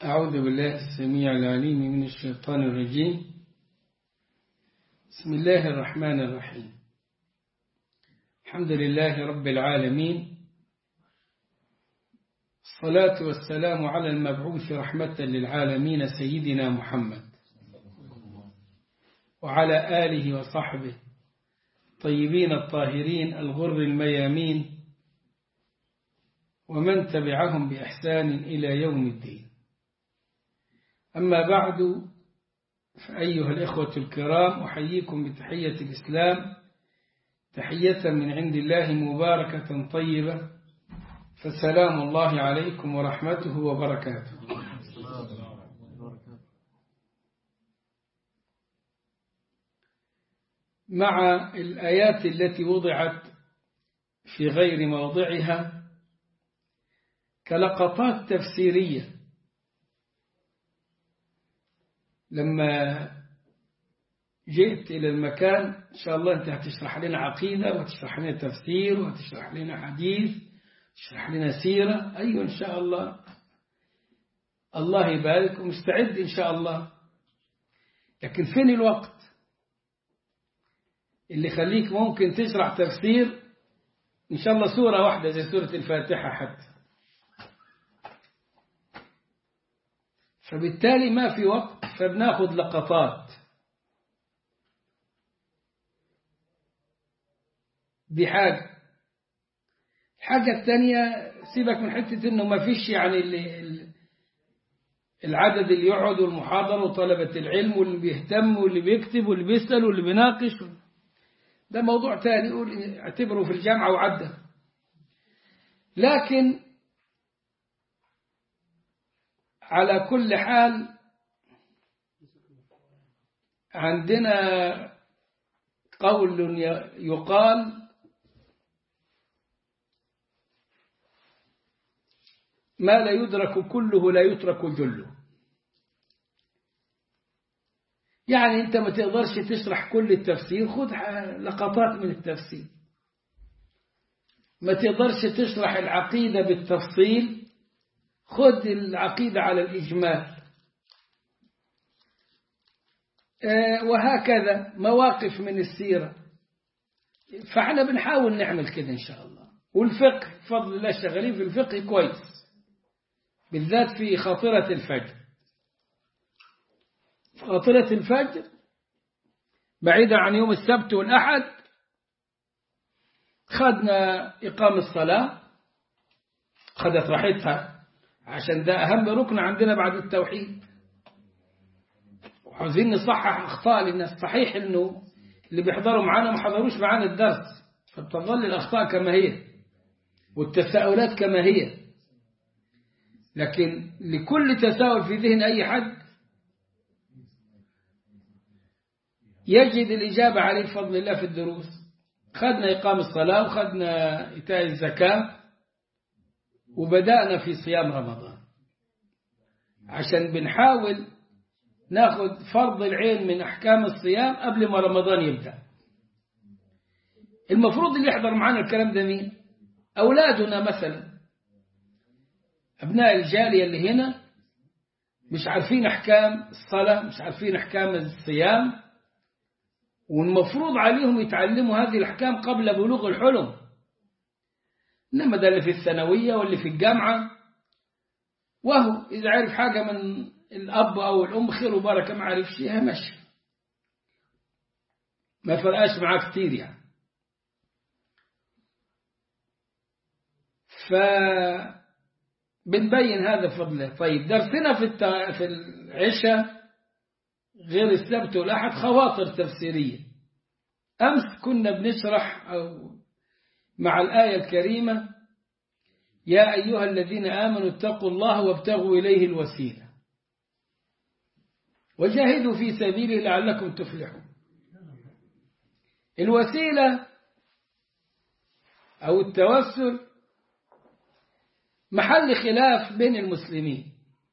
أعوذ بالله السميع العليم من الشيطان الرجيم بسم الله الرحمن الرحيم الحمد لله رب العالمين الصلاة والسلام على المبعوث رحمة للعالمين سيدنا محمد وعلى آله وصحبه طيبين الطاهرين الغر الميامين ومن تبعهم بإحسان إلى يوم الدين أما بعد فأيها الإخوة الكرام أحييكم بتحية الإسلام تحية من عند الله مباركة طيبة فسلام الله عليكم ورحمته وبركاته مع الآيات التي وضعت في غير موضعها كلقطات تفسيرية لما جئت إلى المكان إن شاء الله أنت هتشرح لنا عقيدة وتشرح لنا تفسير وتشرح لنا حديث تشرح لنا سيرة أيوة إن شاء الله الله يبارك ومستعد إن شاء الله لكن فين الوقت اللي يخليك ممكن تشرح تفسير إن شاء الله سورة واحدة زي سورة الفاتحة حتى فبالتالي ما في وقت فبناخد لقطات دي حاجة الحاجة الثانية سيبك من حتة انه ما فيش يعني العدد اللي يقعد والمحاضرة وطلبة العلم واللي بيهتم واللي بيكتب واللي بيسأل واللي بيناقش ده موضوع تاني يقول اعتبره في الجامعة وعدى لكن على كل حال عندنا قول يقال ما لا يدرك كله لا يترك جله يعني انت ما تقدرش تشرح كل التفسير خذ لقطات من التفسير ما تقدرش تشرح العقيدة بالتفصيل خذ العقيدة على الإجمال وهكذا مواقف من السيرة فاحنا بنحاول نعمل كده إن شاء الله والفقه بفضل الله شغالين في الفقه كويس بالذات في خاطرة الفجر خاطرة الفجر بعيدا عن يوم السبت والأحد خدنا إقام الصلاة خدت راحتها عشان ده أهم ركن عندنا بعد التوحيد وعاوزين نصحح أخطاء للناس صحيح إنه اللي بيحضروا معانا ما حضروش معانا الدرس فبتظل الأخطاء كما هي والتساؤلات كما هي لكن لكل تساؤل في ذهن أي حد يجد الإجابة عليه بفضل الله في الدروس خدنا إقام الصلاة وخدنا إيتاء الزكاة وبدأنا في صيام رمضان عشان بنحاول ناخد فرض العين من أحكام الصيام قبل ما رمضان يبدأ المفروض اللي يحضر معنا الكلام ده مين أولادنا مثلا أبناء الجالية اللي هنا مش عارفين أحكام الصلاة مش عارفين أحكام الصيام والمفروض عليهم يتعلموا هذه الأحكام قبل بلوغ الحلم إنما ده اللي في الثانوية واللي في الجامعة وهو إذا عرف حاجة من الأب أو الأم خير وبركة ما عرفش شيء ماشي ما فرقاش معاه كتير يعني فبنبين هذا فضله طيب درسنا في الت... في العشاء غير السبت والأحد خواطر تفسيرية أمس كنا بنشرح أو مع الآية الكريمة يا أيها الذين آمنوا اتقوا الله وابتغوا إليه الوسيلة وجاهدوا في سبيله لعلكم تفلحون الوسيلة أو التوسل محل خلاف بين المسلمين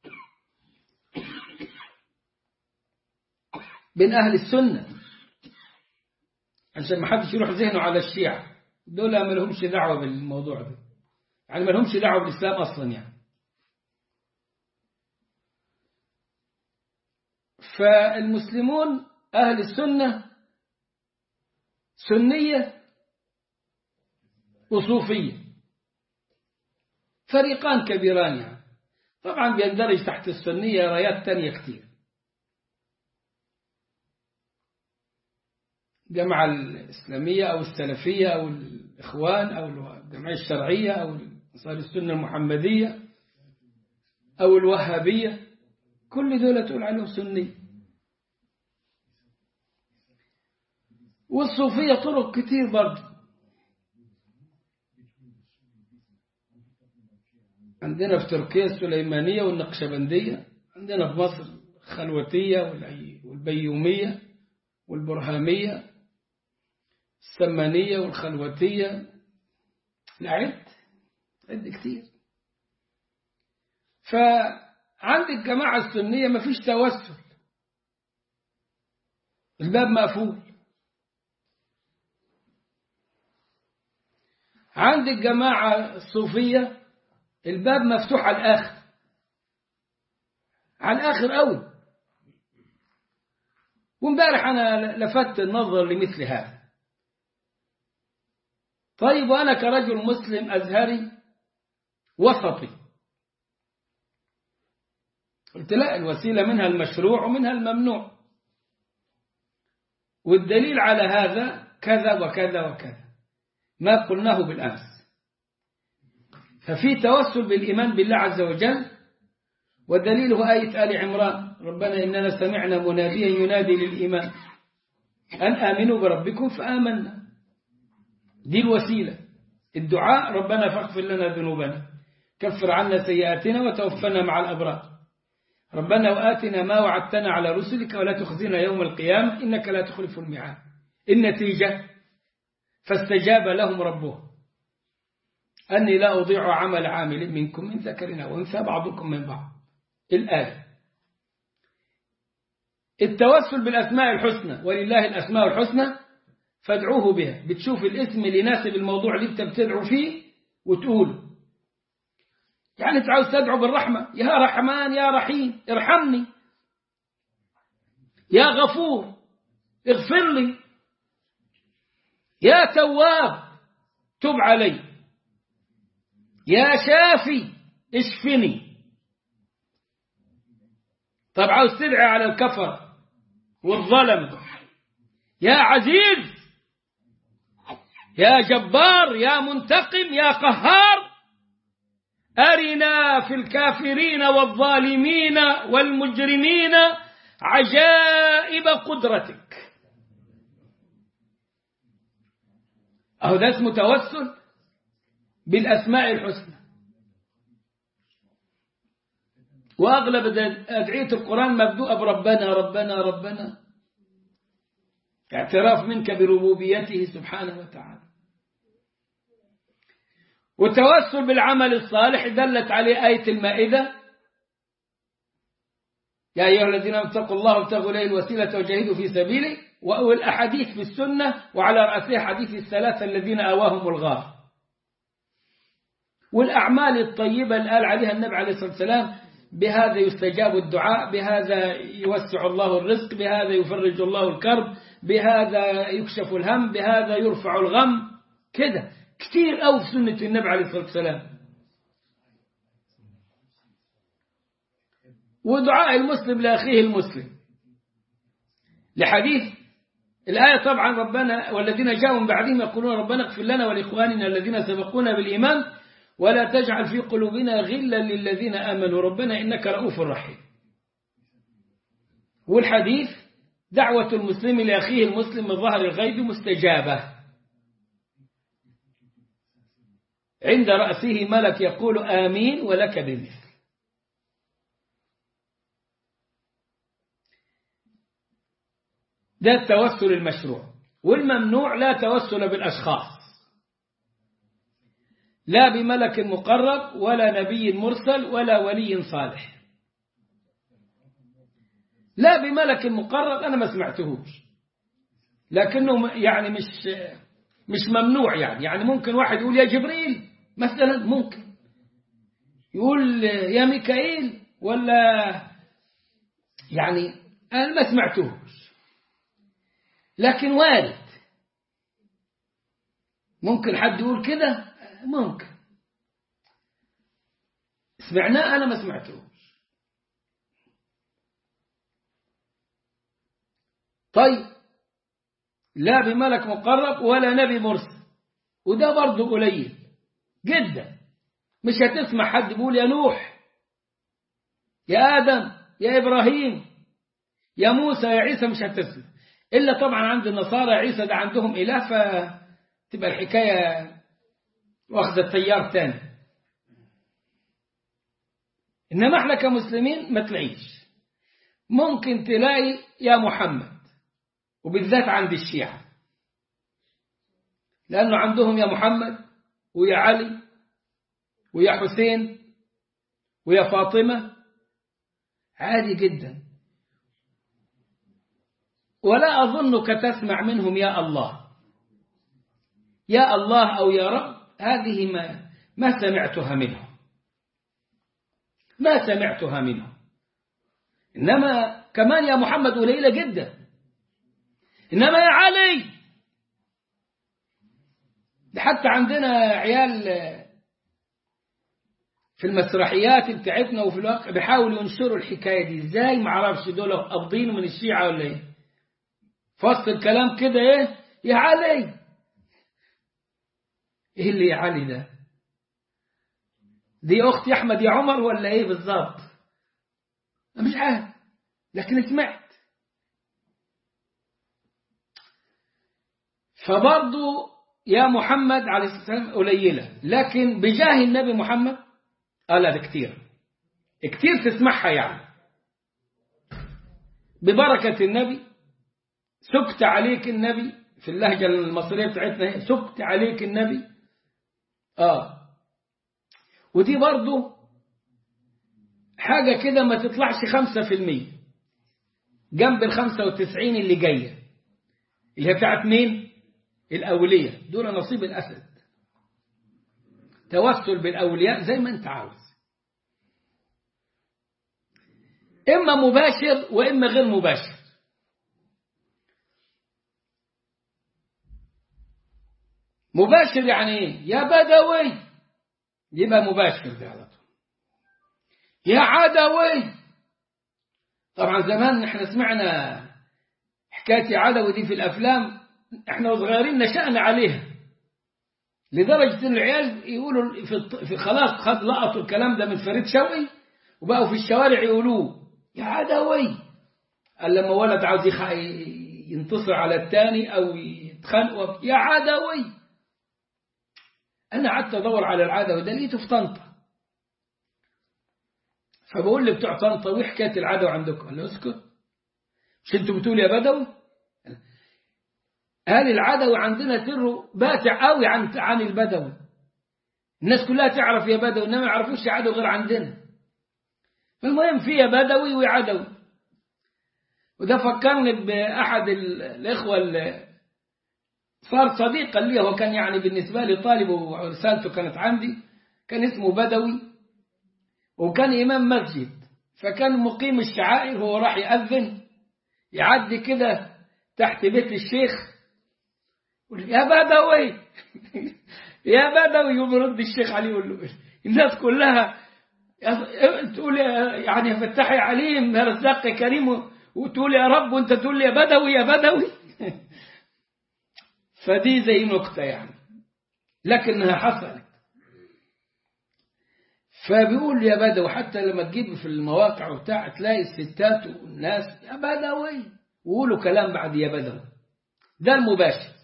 بين أهل السنة عشان ما حدش يروح ذهنه على الشيعة دول ما لهمش دعوة بالموضوع ده يعني ما لهمش دعوة بالإسلام أصلا يعني فالمسلمون أهل السنة سنية وصوفية فريقان كبيران يعني طبعا بيندرج تحت السنية رايات تانية كتير الجماعة الإسلامية أو السلفية أو الإخوان أو الجمعية الشرعية أو أنصار السنة المحمدية أو الوهابية كل دول تقول عليهم سني والصوفية طرق كتير برضه عندنا في تركيا السليمانية والنقشبندية عندنا في مصر الخلوتية والبيومية والبرهامية السمانية والخلوتية لعد عد كتير فعند الجماعة السنية مفيش توسل الباب مقفول عند الجماعة الصوفية الباب مفتوح على الآخر على الآخر قوي وامبارح أنا لفت النظر لمثل هذا طيب وأنا كرجل مسلم أزهري وسطي قلت لا الوسيلة منها المشروع ومنها الممنوع والدليل على هذا كذا وكذا وكذا ما قلناه بالأمس ففي توسل بالإيمان بالله عز وجل ودليله آية آل عمران ربنا إننا سمعنا مناديا ينادي للإيمان أن آمنوا بربكم فآمنا دي الوسيلة الدعاء ربنا فاغفر لنا ذنوبنا كفر عنا سيئاتنا وتوفنا مع الأبرار ربنا وآتنا ما وعدتنا على رسلك ولا تخزنا يوم القيامة إنك لا تخلف الميعاد النتيجة فاستجاب لهم ربهم أني لا أضيع عمل عامل منكم من ذكر أو أنثى بعضكم من بعض الآية التوسل بالأسماء الحسنى ولله الأسماء الحسنى فادعوه بها بتشوف الاسم اللي يناسب الموضوع اللي انت بتدعو فيه وتقول يعني انت عاوز تدعو بالرحمة يا رحمن يا رحيم ارحمني يا غفور اغفر لي يا تواب تب علي يا شافي اشفني طب عاوز تدعي على الكفر والظلم يا عزيز يا جبار يا منتقم يا قهار أرنا في الكافرين والظالمين والمجرمين عجائب قدرتك أهو ده اسمه توسل بالأسماء الحسنى وأغلب أدعية القرآن مبدوءة بربنا ربنا ربنا اعتراف منك بربوبيته سبحانه وتعالى والتوسل بالعمل الصالح دلت عليه آية المائدة يا أيها الذين اتقوا الله وابتغوا إليه الوسيلة وجاهدوا في سبيله والأحاديث في السنة وعلى رأسها حديث الثلاثة الذين أواهم الغار والأعمال الطيبة اللي قال عليها النبي عليه الصلاة والسلام بهذا يستجاب الدعاء بهذا يوسع الله الرزق بهذا يفرج الله الكرب بهذا يكشف الهم بهذا يرفع الغم كده كثير أو في سنة النبي عليه الصلاة والسلام ودعاء المسلم لأخيه المسلم لحديث الآية طبعا ربنا والذين جاءوا من بعدهم يقولون ربنا اغفر لنا ولإخواننا الذين سبقونا بالإيمان ولا تجعل في قلوبنا غلا للذين آمنوا ربنا إنك رؤوف رحيم والحديث دعوة المسلم لأخيه المسلم من ظهر الغيب مستجابة عند رأسه ملك يقول آمين ولك بمثل ده التوسل المشروع والممنوع لا توسل بالأشخاص لا بملك مقرب ولا نبي مرسل ولا ولي صالح لا بملك مقرب أنا ما سمعتهوش لكنه يعني مش مش ممنوع يعني يعني ممكن واحد يقول يا جبريل مثلا ممكن يقول يا ميكائيل ولا يعني أنا ما سمعتوش لكن وارد ممكن حد يقول كده ممكن سمعناه أنا ما سمعتوش طيب لا بملك مقرب ولا نبي مرسل وده برضه قليل جدا مش هتسمع حد يقول يا نوح يا آدم يا إبراهيم يا موسى يا عيسى مش هتسمع إلا طبعا عند النصارى عيسى ده عندهم إله فتبقى الحكاية واخدة تيار تاني إنما احنا كمسلمين ما تلاقيش ممكن تلاقي يا محمد وبالذات عند الشيعة لأنه عندهم يا محمد ويا علي ويا حسين ويا فاطمة عادي جدا ولا أظنك تسمع منهم يا الله يا الله أو يا رب هذه ما ما سمعتها منهم ما سمعتها منهم إنما كمان يا محمد قليلة جدا إنما يا علي ده حتى عندنا عيال في المسرحيات بتاعتنا وفي الواقع بيحاولوا ينشروا الحكاية دي ازاي ما اعرفش دول قابضين من الشيعة ولا ايه فصل الكلام كده ايه يا علي ايه اللي يا علي ده دي اختي احمد يا عمر ولا ايه بالظبط مش عارف لكن سمعت فبرضه يا محمد عليه الصلاة والسلام قليلة لكن بجاه النبي محمد قال ده كتير كتير تسمعها يعني ببركة النبي سكت عليك النبي في اللهجة المصرية بتاعتنا سكت عليك النبي آه ودي برضو حاجة كده ما تطلعش خمسة في المية جنب الخمسة وتسعين اللي جاية اللي هي بتاعت مين الأولية دول نصيب الأسد توسل بالأولياء زي ما أنت عاوز إما مباشر وإما غير مباشر مباشر يعني إيه يا بدوي يبقى مباشر ده على طول يا عدوي طبعا زمان احنا سمعنا حكاية عدوي دي في الأفلام احنا صغيرين نشأنا عليها لدرجة ان العيال يقولوا في, في خلاص خد لقطوا الكلام ده من فريد شوقي وبقوا في الشوارع يقولوه يا عدوي قال لما ولد عاوز ينتصر على الثاني او يتخانقوا يا عدوي انا قعدت ادور على العدوي ده لقيته في طنطا فبقول لبتوع طنطا وايه حكايه العدوي عندكم؟ قال له اسكت مش انتوا بتقولوا يا بدوي؟ قال العدوي عندنا سره باتع قوي عن عن البدوي الناس كلها تعرف يا بدوي انما ما يعرفوش يا عدوي غير عندنا فالمهم في يا بدوي وعدوي وده فكرني بأحد الإخوة اللي صار صديقا لي هو كان يعني بالنسبة لي طالب ورسالته كانت عندي كان اسمه بدوي وكان إمام مسجد فكان مقيم الشعائر هو راح يأذن يعدي كده تحت بيت الشيخ يا بدوي يا بدوي يرد الشيخ عليه يقول له الناس كلها تقول يعني يا فتاح يا عليم يا رزاق يا كريم وتقول يا رب وانت تقول يا بدوي يا بدوي فدي زي نكتة يعني لكنها حصلت فبيقول يا بدوي حتى لما تجيب في المواقع وبتاع تلاقي الستات والناس يا بدوي ويقولوا كلام بعد يا بدوي ده المباشر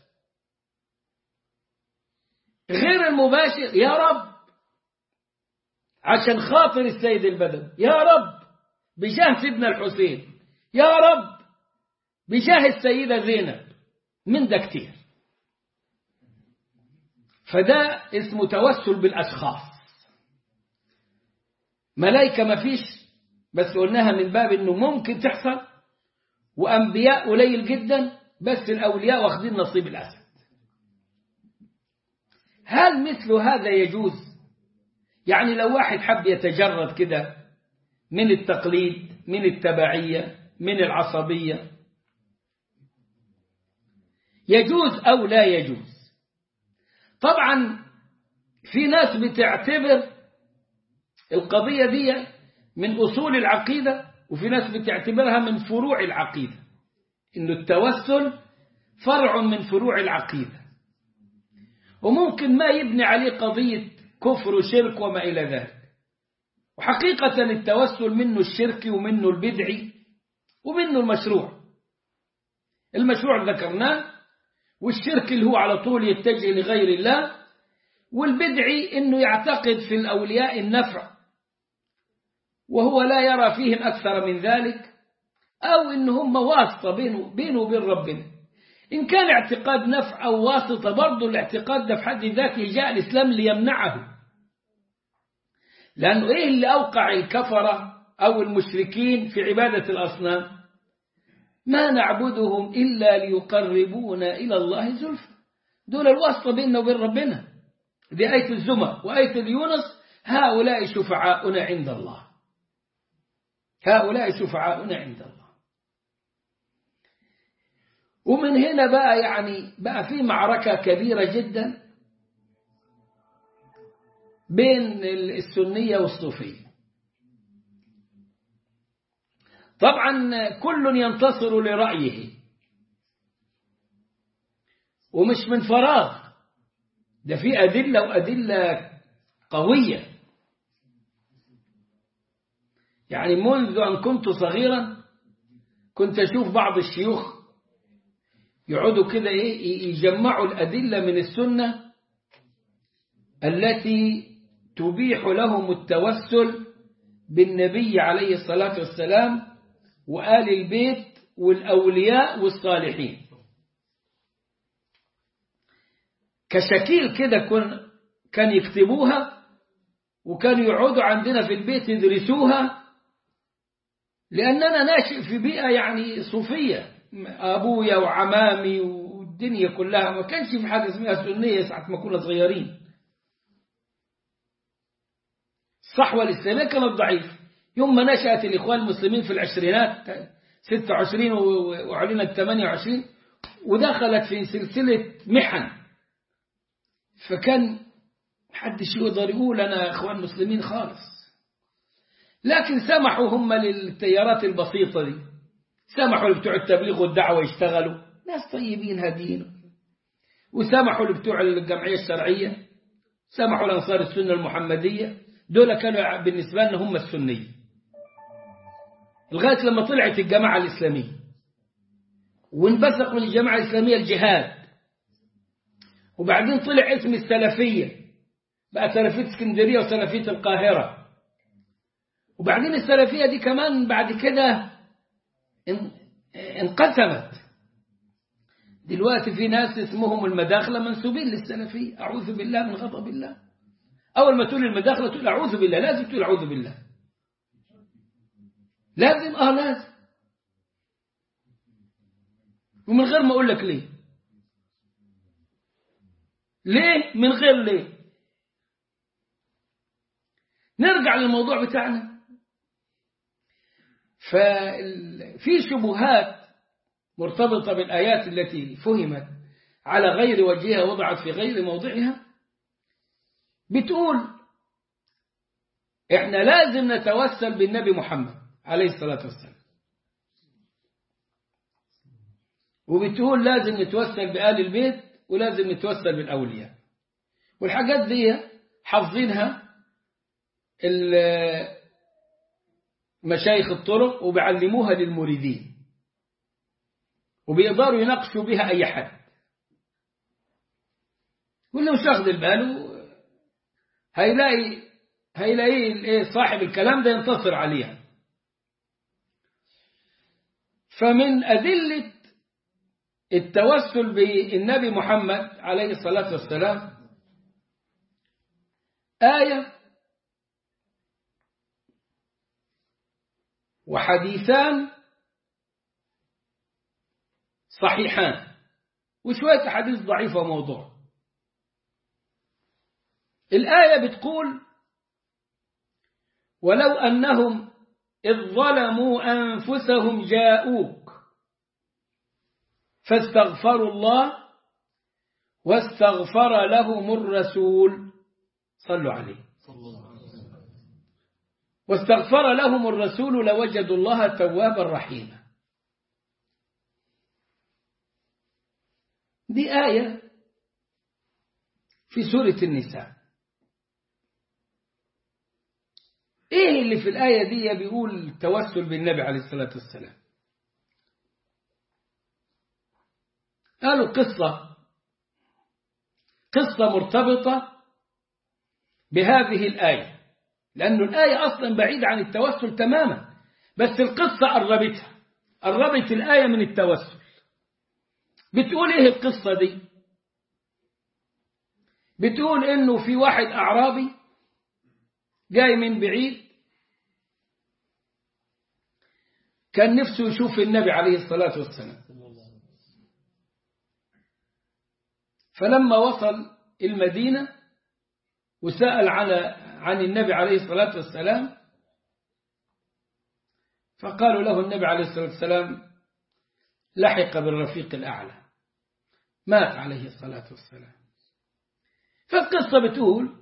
غير المباشر يا رب عشان خاطر السيد البدوي يا رب بجاه سيدنا الحسين يا رب بجاه السيدة زينب من ده كتير فده اسمه توسل بالأشخاص ملائكة ما فيش بس قلناها من باب انه ممكن تحصل وأنبياء قليل جدا بس الأولياء واخدين نصيب الأسد هل مثل هذا يجوز يعني لو واحد حب يتجرد كده من التقليد من التبعية من العصبية يجوز أو لا يجوز طبعا في ناس بتعتبر القضية دي من أصول العقيدة وفي ناس بتعتبرها من فروع العقيدة إنه التوسل فرع من فروع العقيدة وممكن ما يبني عليه قضية كفر وشرك وما إلى ذلك وحقيقة التوسل منه الشركي ومنه البدعي ومنه المشروع المشروع ذكرناه والشرك اللي هو على طول يتجه لغير الله والبدعي انه يعتقد في الاولياء النفع وهو لا يرى فيهم اكثر من ذلك او ان هم واسطه بينه بينه وبين ربنا ان كان اعتقاد نفع او واسطه برضه الاعتقاد ده في حد ذاته جاء الاسلام ليمنعه لانه ايه اللي اوقع الكفره او المشركين في عباده الاصنام ما نعبدهم الا ليقربونا الى الله زلفى دول الواسطه بيننا وبين ربنا دي آية الزمر وآية اليونس هؤلاء شفعاؤنا عند الله هؤلاء شفعاؤنا عند الله ومن هنا بقى يعني بقى في معركة كبيرة جدا بين السنية والصوفية طبعا كل ينتصر لرأيه ومش من فراغ ده في أدلة وأدلة قوية يعني منذ أن كنت صغيرا كنت أشوف بعض الشيوخ يقعدوا كده إيه يجمعوا الأدلة من السنة التي تبيح لهم التوسل بالنبي عليه الصلاة والسلام وآل البيت والأولياء والصالحين كشكيل كده كن كان يكتبوها وكانوا يقعدوا عندنا في البيت يدرسوها لأننا ناشئ في بيئة يعني صوفية أبويا وعمامي والدنيا كلها ما كانش في حاجة اسمها سنية ساعة ما كنا صغيرين الصحوة الإسلامية كانت ضعيفة يوم ما نشأت الإخوان المسلمين في العشرينات 26 وعلنت 28 ودخلت في سلسلة محن فكان محدش يقدر يقول أنا إخوان مسلمين خالص لكن سمحوا هم للتيارات البسيطة دي سمحوا لبتوع التبليغ والدعوة يشتغلوا ناس طيبين هادين وسمحوا لبتوع الجمعية الشرعية سمحوا لأنصار السنة المحمدية دول كانوا بالنسبة لنا هم السنية لغاية لما طلعت الجماعة الإسلامية وانبثق من الجماعة الإسلامية الجهاد وبعدين طلع اسم السلفية بقى سلفية اسكندرية وسلفية القاهرة وبعدين السلفية دي كمان بعد كده انقسمت دلوقتي في ناس اسمهم المداخلة منسوبين للسلفية أعوذ بالله من غضب الله أول ما تقول المداخلة تقول أعوذ بالله لازم تقول أعوذ بالله لازم آه لازم ومن غير ما أقول لك ليه ليه من غير ليه نرجع للموضوع بتاعنا ففي شبهات مرتبطة بالآيات التي فهمت على غير وجهها وضعت في غير موضعها بتقول احنا لازم نتوسل بالنبي محمد عليه الصلاة والسلام وبتقول لازم نتوسل بآل البيت ولازم نتوسل بالأولياء والحاجات دي حافظينها مشايخ الطرق وبيعلموها للمريدين وبيقدروا يناقشوا بها أي حد واللي مش واخد باله هيلاقي هيلاقي صاحب الكلام ده ينتصر عليها فمن أدلة التوسل بالنبي محمد عليه الصلاة والسلام آية وحديثان صحيحان وشوية أحاديث ضعيفة وموضوع الآية بتقول ولو أنهم إذ ظلموا أنفسهم جاءوك فاستغفروا الله واستغفر لهم الرسول صلوا عليه واستغفر لهم الرسول لوجدوا الله توابا رحيما دي آية في سورة النساء ايه اللي في الآية دي بيقول التوسل بالنبي عليه الصلاة والسلام قالوا قصة قصة مرتبطة بهذه الآية لأن الآية أصلا بعيدة عن التوسل تماما بس القصة قربتها قربت الآية من التوسل بتقول إيه القصة دي بتقول إنه في واحد أعرابي جاي من بعيد كان نفسه يشوف النبي عليه الصلاة والسلام فلما وصل المدينة وسأل على عن النبي عليه الصلاة والسلام فقالوا له النبي عليه الصلاة والسلام لحق بالرفيق الأعلى مات عليه الصلاة والسلام فالقصة بتقول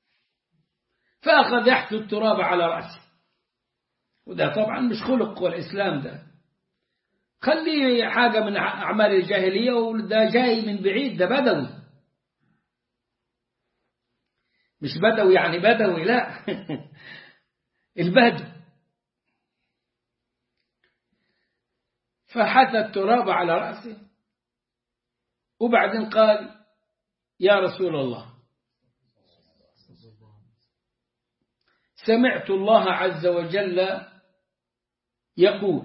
فأخذ يحث التراب على رأسه وده طبعا مش خلق والإسلام ده خليه حاجة من أعمال الجاهلية وده جاي من بعيد ده بدوي مش بدوي يعني بدوي لا البدو فحث التراب على رأسه وبعدين قال يا رسول الله سمعت الله عز وجل يقول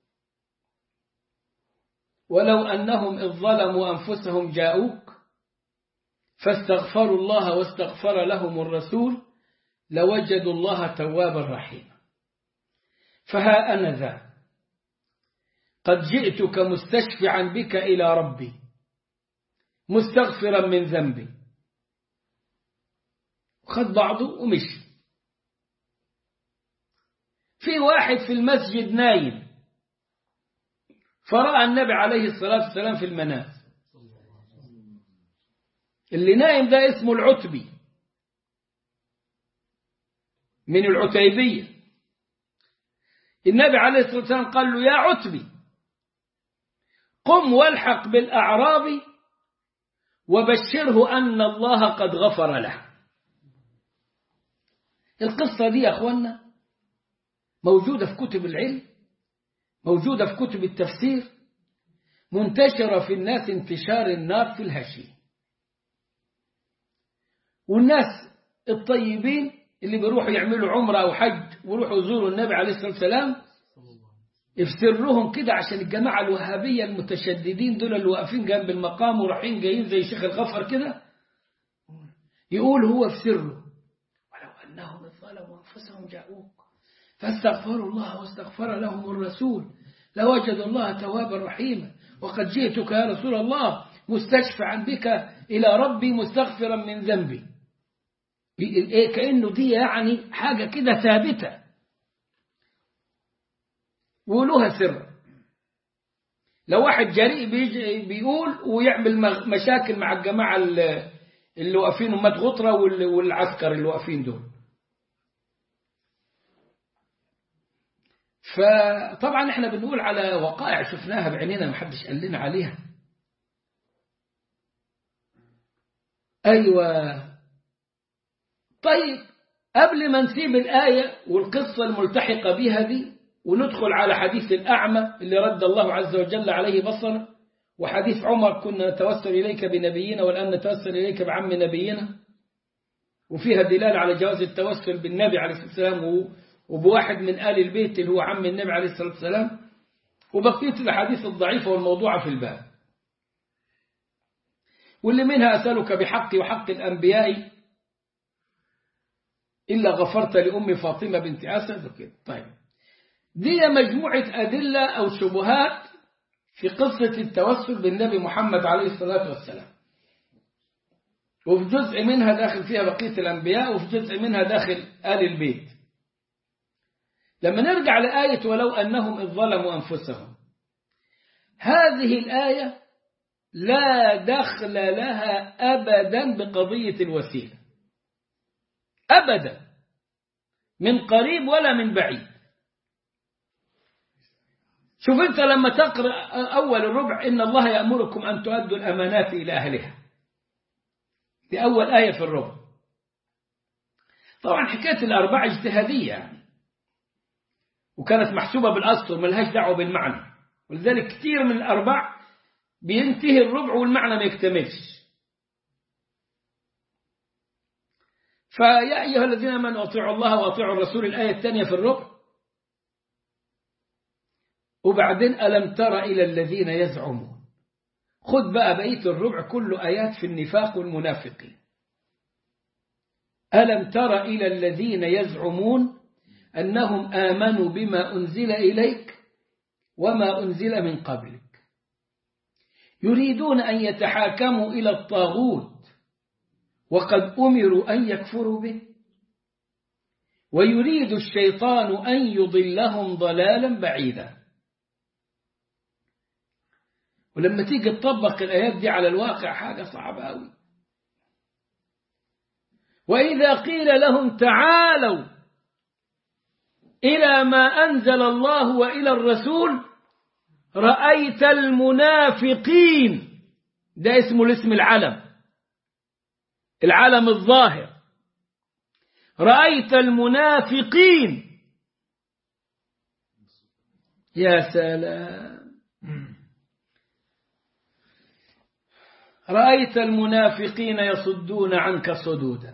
ولو أنهم إذ ظلموا أنفسهم جاءوك فاستغفروا الله واستغفر لهم الرسول لوجدوا الله توابا رحيما فها أنا ذا قد جئتك مستشفعا بك إلى ربي مستغفرا من ذنبي خذ بعضه ومشي في واحد في المسجد نايم فرأى النبي عليه الصلاة والسلام في المنام اللي نايم ده اسمه العتبي من العتيبية النبي عليه الصلاة والسلام قال له يا عتبي قم والحق بالأعراب وبشره أن الله قد غفر له القصة دي يا أخوانا موجودة في كتب العلم موجودة في كتب التفسير منتشرة في الناس انتشار النار في الهشيم والناس الطيبين اللي بيروحوا يعملوا عمرة أو حج ويروحوا يزوروا النبي عليه الصلاة والسلام افسرهم كده عشان الجماعة الوهابية المتشددين دول اللي واقفين جنب المقام ورايحين جايين زي شيخ الغفر كده يقول هو في سره ولو أنهم ظلموا أنفسهم جاءوك فاستغفروا الله واستغفر لهم الرسول لوجدوا الله توابا رحيما وقد جئتك يا رسول الله مستشفعا بك إلى ربي مستغفرا من ذنبي كأنه دي يعني حاجة كده ثابتة وقولوها سر لو واحد جريء بيجي بيقول ويعمل مشاكل مع الجماعة اللي واقفين أمات غطرة والعسكر اللي واقفين دول فطبعا احنا بنقول على وقائع شفناها بعينينا ما حدش قال لنا عليها أيوة طيب قبل ما نسيب الآية والقصة الملتحقة بها دي وندخل على حديث الأعمى اللي رد الله عز وجل عليه بصره وحديث عمر كنا نتوسل إليك بنبينا والآن نتوسل إليك بعم نبينا وفيها دلالة على جواز التوسل بالنبي عليه الصلاة والسلام وبواحد من آل البيت اللي هو عم النبي عليه الصلاة والسلام وبقية الأحاديث الضعيفة والموضوعة في الباب واللي منها أسألك بحقي وحق الأنبياء إلا غفرت لأم فاطمة بنت أسد وكده طيب دي مجموعة أدلة أو شبهات في قصة التوسل بالنبي محمد عليه الصلاة والسلام وفي جزء منها داخل فيها بقية الأنبياء وفي جزء منها داخل آل البيت لما نرجع لآية ولو أنهم إذ ظلموا أنفسهم هذه الآية لا دخل لها أبدا بقضية الوسيلة أبدا من قريب ولا من بعيد شوف أنت لما تقرأ أول الربع إن الله يأمركم أن تؤدوا الأمانات إلى أهلها دي أول آية في الربع طبعا حكاية الأربعة اجتهادية يعني وكانت محسوبة بالأسطر ملهاش دعوة بالمعنى ولذلك كثير من الأربع بينتهي الربع والمعنى ما يكتملش فيا أيها الذين آمنوا أطيعوا الله وأطيعوا الرسول الآية الثانية في الربع وبعدين ألم تر إلى الذين يزعمون خذ بقى بقية الربع كله آيات في النفاق والمنافقين ألم تر إلى الذين يزعمون أنهم آمنوا بما أنزل إليك وما أنزل من قبلك يريدون أن يتحاكموا إلى الطاغوت وقد أمروا أن يكفروا به ويريد الشيطان أن يضلهم ضلالا بعيدا ولما تيجي تطبق الآيات دي على الواقع حاجة صعبة أوي وإذا قيل لهم تعالوا إلى ما أنزل الله وإلى الرسول رأيت المنافقين ده اسمه الاسم العلم العلم الظاهر رأيت المنافقين يا سلام رأيت المنافقين يصدون عنك صدودا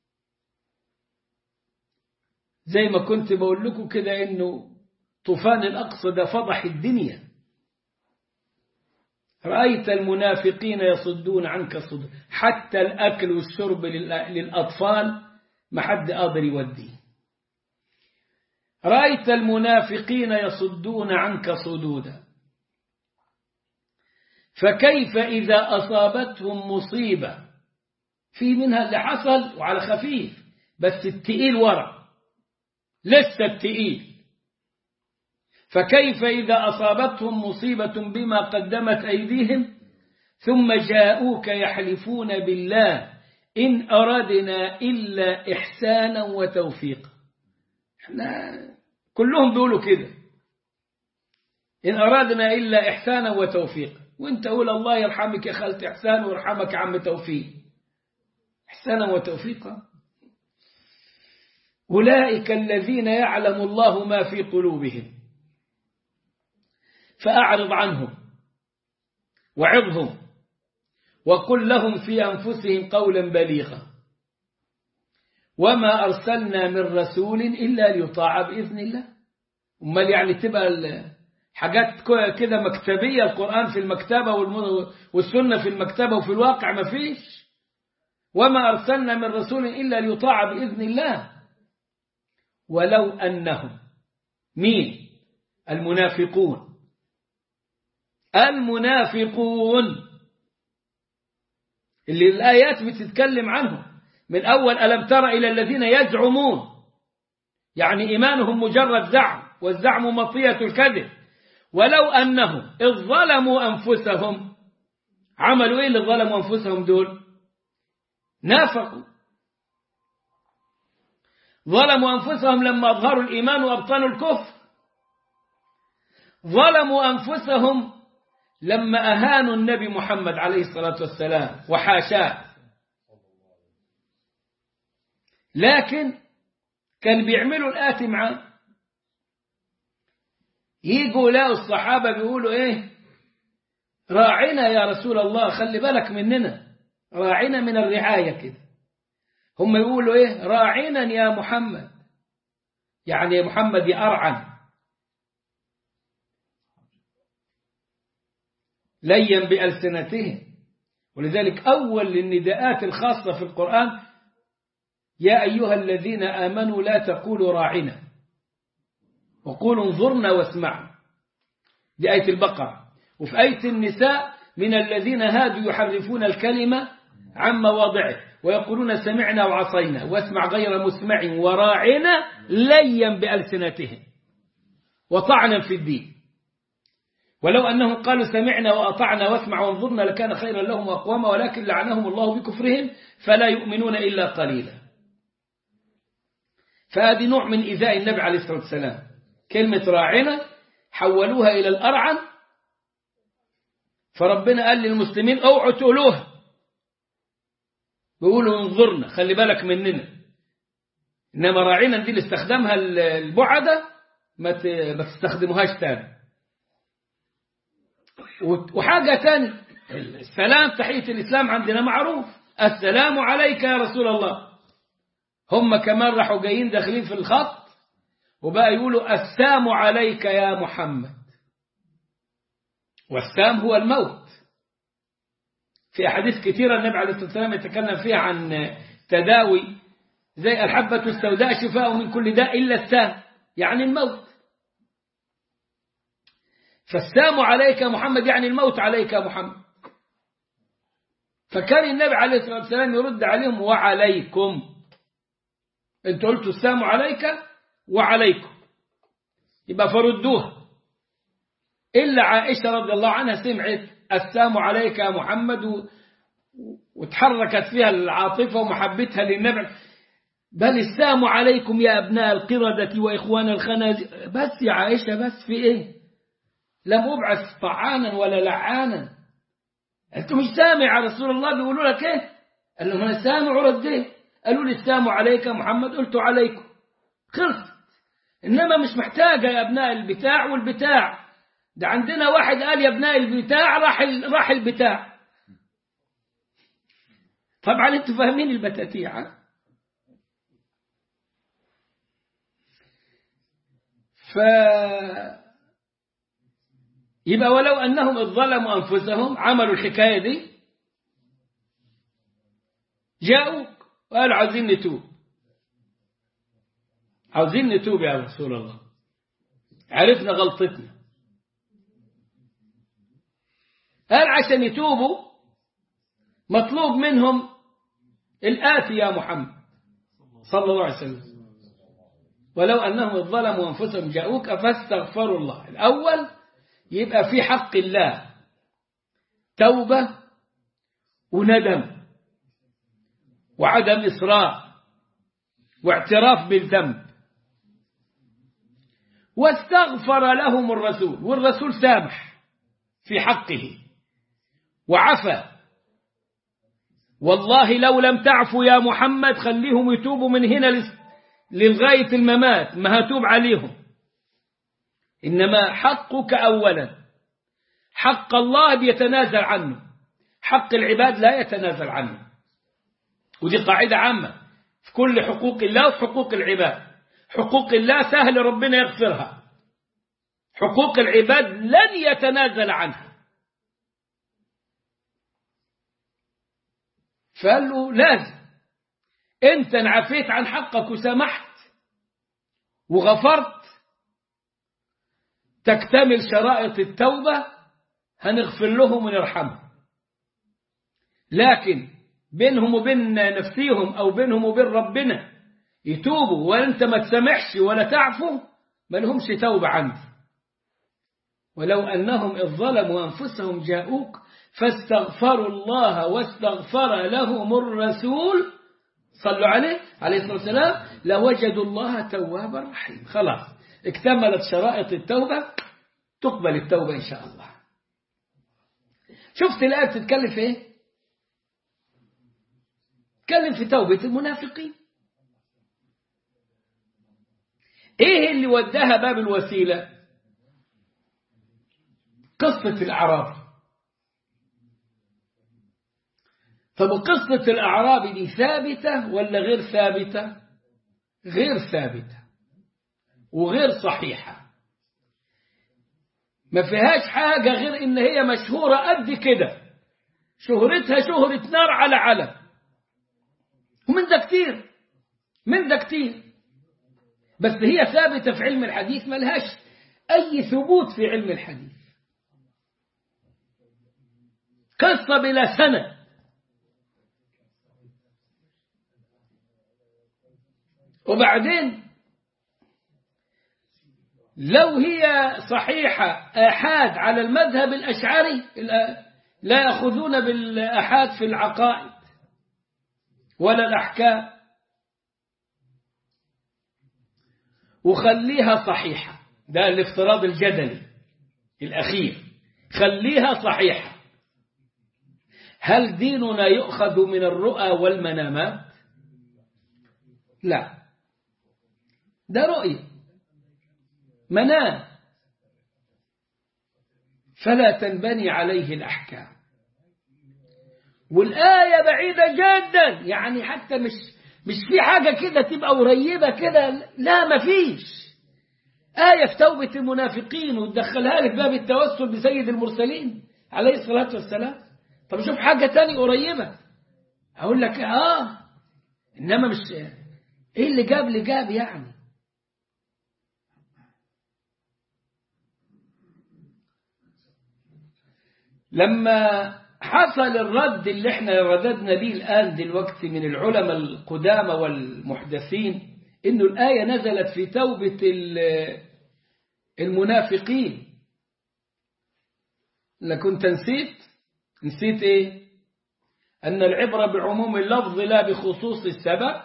زي ما كنت بقول لكم كده انه طوفان الأقصى ده فضح الدنيا رأيت المنافقين يصدون عنك صدودا حتى الأكل والشرب للأطفال ما حد قادر يوديه رأيت المنافقين يصدون عنك صدودا فكيف إذا أصابتهم مصيبة في منها اللي حصل وعلى خفيف بس التقيل ورا لسه التقيل فكيف إذا أصابتهم مصيبة بما قدمت أيديهم ثم جاءوك يحلفون بالله إن أردنا إلا إحسانا وتوفيقا احنا كلهم بيقولوا كده إن أرادنا إلا إحسانا وتوفيقا وانت قول الله يرحمك يا خالتي إحسان ويرحمك يا عم توفيق إحسانا وتوفيقا أولئك الذين يعلم الله ما في قلوبهم فأعرض عنهم وعظهم وقل لهم في أنفسهم قولا بليغا وما أرسلنا من رسول إلا ليطاع بإذن الله أمال يعني تبقى حاجات كده مكتبية القرآن في المكتبة والسنة في المكتبة وفي الواقع ما فيش وما أرسلنا من رسول إلا ليطاع بإذن الله ولو أنهم مين المنافقون المنافقون اللي الآيات بتتكلم عنهم من أول ألم تر إلى الذين يزعمون يعني إيمانهم مجرد زعم والزعم مطية الكذب ولو أنهم إذ ظلموا أنفسهم عملوا إيه اللي ظلموا أنفسهم دول نافقوا ظلموا أنفسهم لما أظهروا الإيمان وأبطنوا الكفر ظلموا أنفسهم لما أهانوا النبي محمد عليه الصلاة والسلام وحاشاه لكن كان بيعملوا الآتي معاه يجوا لقوا الصحابة بيقولوا إيه راعنا يا رسول الله خلي بالك مننا راعنا من الرعاية كده هم يقولوا إيه راعنا يا محمد يعني يا محمد يا أرعن ليا بألسنتهم ولذلك أول النداءات الخاصة في القرآن يا أيها الذين آمنوا لا تقولوا راعنا وقولوا انظرنا واسمعنا دي آية البقرة وفي آية النساء من الذين هادوا يحرفون الكلمة عن مواضعه ويقولون سمعنا وعصينا واسمع غير مسمع وراعنا ليا بألسنتهم وطعنا في الدين ولو أنهم قالوا سمعنا وأطعنا واسمع وانظرنا لكان خيرا لهم وأقوام ولكن لعنهم الله بكفرهم فلا يؤمنون إلا قليلا فهذه نوع من إيذاء النبي عليه الصلاة والسلام كلمة راعنا حولوها إلى الأرعن فربنا قال للمسلمين اوعوا تقولوها بيقولوا انظرنا خلي بالك مننا إنما راعنا دي اللي استخدمها البعدة ما تستخدموهاش تاني وحاجة تاني السلام تحية الإسلام عندنا معروف السلام عليك يا رسول الله هم كمان راحوا جايين داخلين في الخط وبقى يقولوا السام عليك يا محمد والسام هو الموت في أحاديث كثيرة النبي عليه الصلاة والسلام يتكلم فيها عن تداوي زي الحبة السوداء شفاء من كل داء إلا السام يعني الموت فالسام عليك يا محمد يعني الموت عليك يا محمد فكان النبي عليه الصلاة والسلام يرد عليهم وعليكم انت قلتوا السام عليك وعليكم يبقى فردوها إلا عائشة رضي الله عنها سمعت السام عليك يا محمد وتحركت فيها العاطفة ومحبتها للنبي بل السام عليكم يا أبناء القردة وإخوان الخنازير بس يا عائشة بس في إيه لم أبعث طعانا ولا لعانا أنت مش سامع يا رسول الله بيقولوا لك إيه قال لهم أنا سامع ورد إيه قالوا لي السام عليك يا محمد قلت عليكم خلص إنما مش محتاجة يا أبناء البتاع والبتاع ده عندنا واحد قال يا ابناء البتاع راح راح البتاع طبعا انتوا فاهمين البتاتيع ف يبقى ولو انهم اذ ظلموا انفسهم عملوا الحكايه دي جاءوا وقالوا عاوزين نتوب عاوزين نتوب يا رسول الله عرفنا غلطتنا قال عشان يتوبوا مطلوب منهم الآتي يا محمد صلى الله عليه وسلم ولو أنهم ظلموا أنفسهم جاءوك فاستغفروا الله الأول يبقى في حق الله توبة وندم وعدم إصرار واعتراف بالذنب واستغفر لهم الرسول والرسول سامح في حقه وعفى والله لو لم تعفوا يا محمد خليهم يتوبوا من هنا للغاية الممات ما هتوب عليهم إنما حقك أولا حق الله بيتنازل عنه حق العباد لا يتنازل عنه ودي قاعدة عامة في كل حقوق الله وفي حقوق العباد حقوق الله سهل ربنا يغفرها حقوق العباد لن يتنازل عنها فقال له لازم انت انعفيت عن حقك وسمحت وغفرت تكتمل شرائط التوبة هنغفر لهم ونرحمهم لكن بينهم وبين نفسيهم أو بينهم وبين ربنا يتوبوا وانت ما تسامحش ولا تعفو ما لهمش توبة عندي ولو أنهم إذ ظلموا أنفسهم جاءوك فاستغفروا الله واستغفر لهم الرسول صلوا عليه عليه الصلاة والسلام لوجدوا الله توابا رحيما خلاص اكتملت شرائط التوبة تقبل التوبة إن شاء الله شفت الآية بتتكلم في إيه تتكلم في توبة المنافقين إيه اللي وداها باب الوسيلة قصة الأعراب طب قصة الأعراب دي ثابتة ولا غير ثابتة غير ثابتة وغير صحيحة ما فيهاش حاجة غير إن هي مشهورة قد كده شهرتها شهرة نار على علم ومن ده كتير من ده كتير بس هي ثابتة في علم الحديث ملهاش أي ثبوت في علم الحديث قصة بلا سند وبعدين لو هي صحيحة آحاد على المذهب الأشعري لا يأخذون بالآحاد في العقائد ولا الأحكام وخليها صحيحة ده الافتراض الجدلي الأخير خليها صحيحة هل ديننا يؤخذ من الرؤى والمنامات لا ده رؤية منام فلا تنبني عليه الأحكام والآية بعيدة جدا يعني حتى مش مش في حاجة كده تبقى قريبة كده لا مفيش آية في توبة المنافقين وتدخلها لك باب التوسل بسيد المرسلين عليه الصلاة والسلام طب شوف حاجة تاني قريبة أقول لك آه إنما مش إيه اللي جاب اللي جاب يعني لما حصل الرد اللي احنا رددنا به الآن دلوقتي من العلماء القدامى والمحدثين إنه الآية نزلت في توبة المنافقين لكنت نسيت نسيت ايه أن العبرة بعموم اللفظ لا بخصوص السبب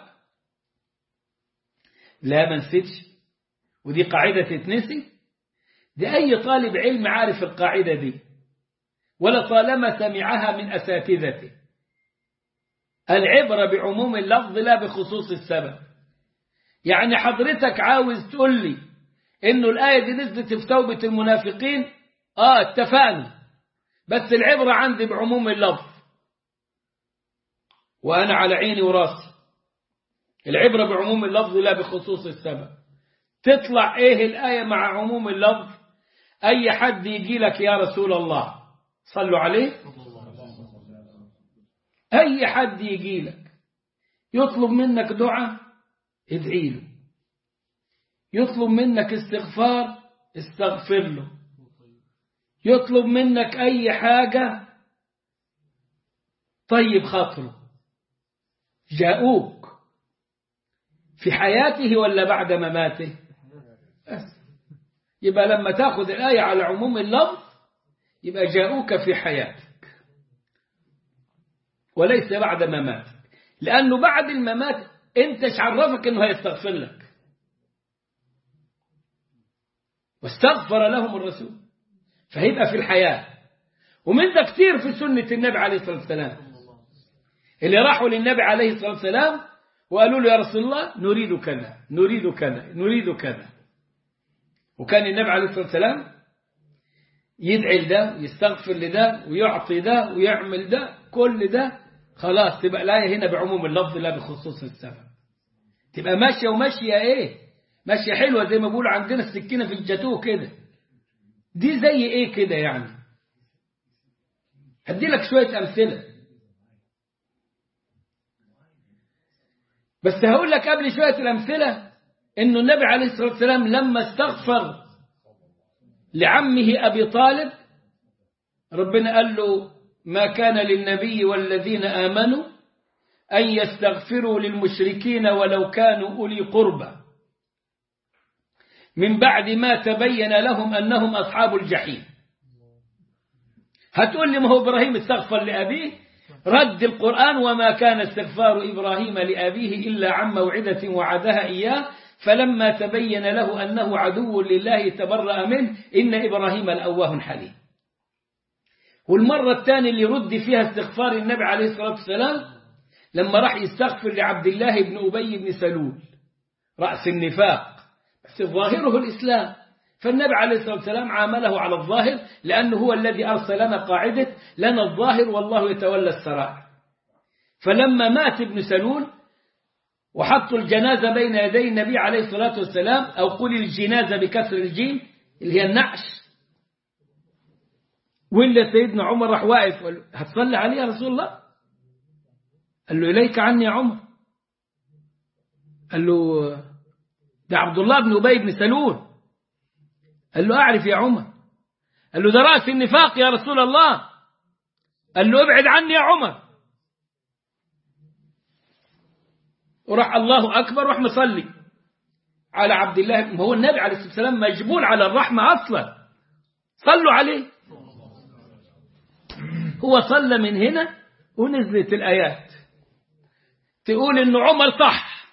لا ما نسيتش ودي قاعدة تتنسي دي أي طالب علم عارف القاعدة دي ولا طالما سمعها من أساتذته العبرة بعموم اللفظ لا بخصوص السبب يعني حضرتك عاوز تقول لي إنه الآية دي نزلت في توبة المنافقين آه اتفقنا بس العبرة عندي بعموم اللفظ وأنا على عيني وراسي العبرة بعموم اللفظ لا بخصوص السبب تطلع إيه الآية مع عموم اللفظ أي حد يجي لك يا رسول الله صلوا عليه أي حد يجي لك يطلب منك دعاء ادعي له يطلب منك استغفار استغفر له يطلب منك أي حاجة طيب خاطره جاءوك في حياته ولا بعد مماته بس يبقى لما تاخذ الآية على عموم اللفظ يبقى جاءوك في حياتك وليس بعد مماتك لأنه بعد الممات انت عرفك انه هيستغفر لك واستغفر لهم الرسول فهيبقى في الحياة ومن ده كتير في سنة النبي عليه الصلاة والسلام اللي راحوا للنبي عليه الصلاة والسلام وقالوا له يا رسول الله نريد كذا نريد كذا نريد كذا وكان النبي عليه الصلاة والسلام يدعي لده يستغفر لده ويعطي ده ويعمل ده كل ده خلاص تبقى الآية هنا بعموم اللفظ لا بخصوص السبب تبقى ماشية وماشية ايه ماشية حلوة زي ما بيقولوا عندنا السكينة في الجاتوه كده دي زي ايه كده يعني هدي لك شوية أمثلة بس هقول لك قبل شوية الأمثلة إنه النبي عليه الصلاة والسلام لما استغفر لعمه أبي طالب ربنا قال له ما كان للنبي والذين آمنوا أن يستغفروا للمشركين ولو كانوا أولي قربى من بعد ما تبين لهم أنهم أصحاب الجحيم هتقول لي ما هو إبراهيم استغفر لأبيه رد القرآن وما كان استغفار إبراهيم لأبيه إلا عن موعدة وعدها إياه فلما تبين له أنه عدو لله تبرأ منه إن إبراهيم لأواه حليم والمرة الثانية اللي رد فيها استغفار النبي عليه الصلاة والسلام لما راح يستغفر لعبد الله بن أبي بن سلول رأس النفاق بس ظاهره الإسلام فالنبي عليه الصلاة والسلام عامله على الظاهر لأنه هو الذي أرسلنا قاعدة لنا الظاهر والله يتولى السرائر فلما مات ابن سلول وحطوا الجنازة بين يدي النبي عليه الصلاة والسلام أو قل الجنازة بكسر الجيم اللي هي النعش ولا سيدنا عمر راح واقف قال هتصلي عليه يا رسول الله قال له إليك عني يا عمر قال له ده عبد الله بن أبي بن سلول قال له أعرف يا عمر قال له ده رأس النفاق يا رسول الله قال له ابعد عني يا عمر وراح الله أكبر وراح مصلي على عبد الله ما هو النبي عليه الصلاة والسلام مجبول على الرحمة أصلا صلوا عليه هو صلى من هنا ونزلت الآيات تقول إن عمر صح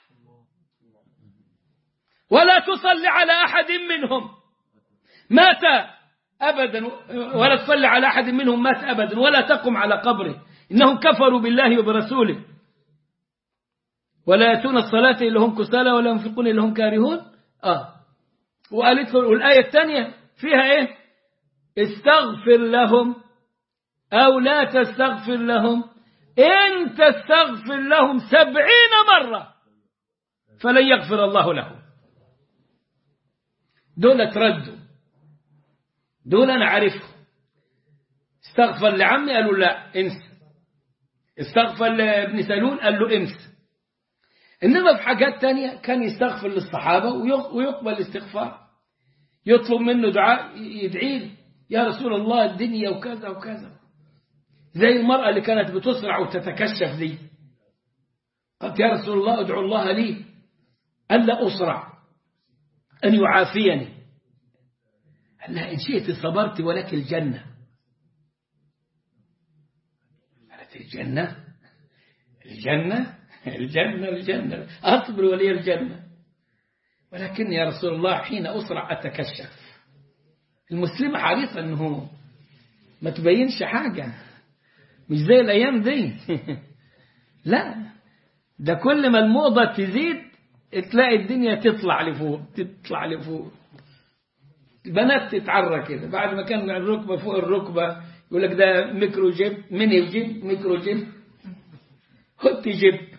ولا تصلي على أحد منهم مات أبدا ولا تصلي على أحد منهم مات أبدا ولا تقم على قبره إنهم كفروا بالله وبرسوله ولا يأتون الصلاة إلا هم كسالى ولا ينفقون إلا هم كارهون آه وقالت له الآية الثانية فيها إيه استغفر لهم أو لا تستغفر لهم إن تستغفر لهم سبعين مرة فلن يغفر الله لهم دول تردوا دول أنا عارفهم استغفر لعمي قالوا لا انسى استغفر لابن سلول قال له انسى إنما في حاجات تانية كان يستغفر للصحابة ويقبل الاستغفار يطلب منه دعاء يدعي لي يا رسول الله الدنيا وكذا وكذا زي المرأة اللي كانت بتسرع وتتكشف دي قالت يا رسول الله ادعو الله لي ألا أسرع أن يعافيني قال لها إن شئت صبرت ولك الجنة قالت الجنة الجنة الجنة الجنة أصبر ولي الجنة ولكن يا رسول الله حين أسرع أتكشف المسلمة حريصة أنه ما تبينش حاجة مش زي الأيام دي لا ده كل ما الموضة تزيد تلاقي الدنيا تطلع لفوق تطلع لفوق البنات تتعرى كده بعد ما كان الركبة فوق الركبة يقول لك ده ميكرو جيب ميني جيب ميكرو جيب هوت جيب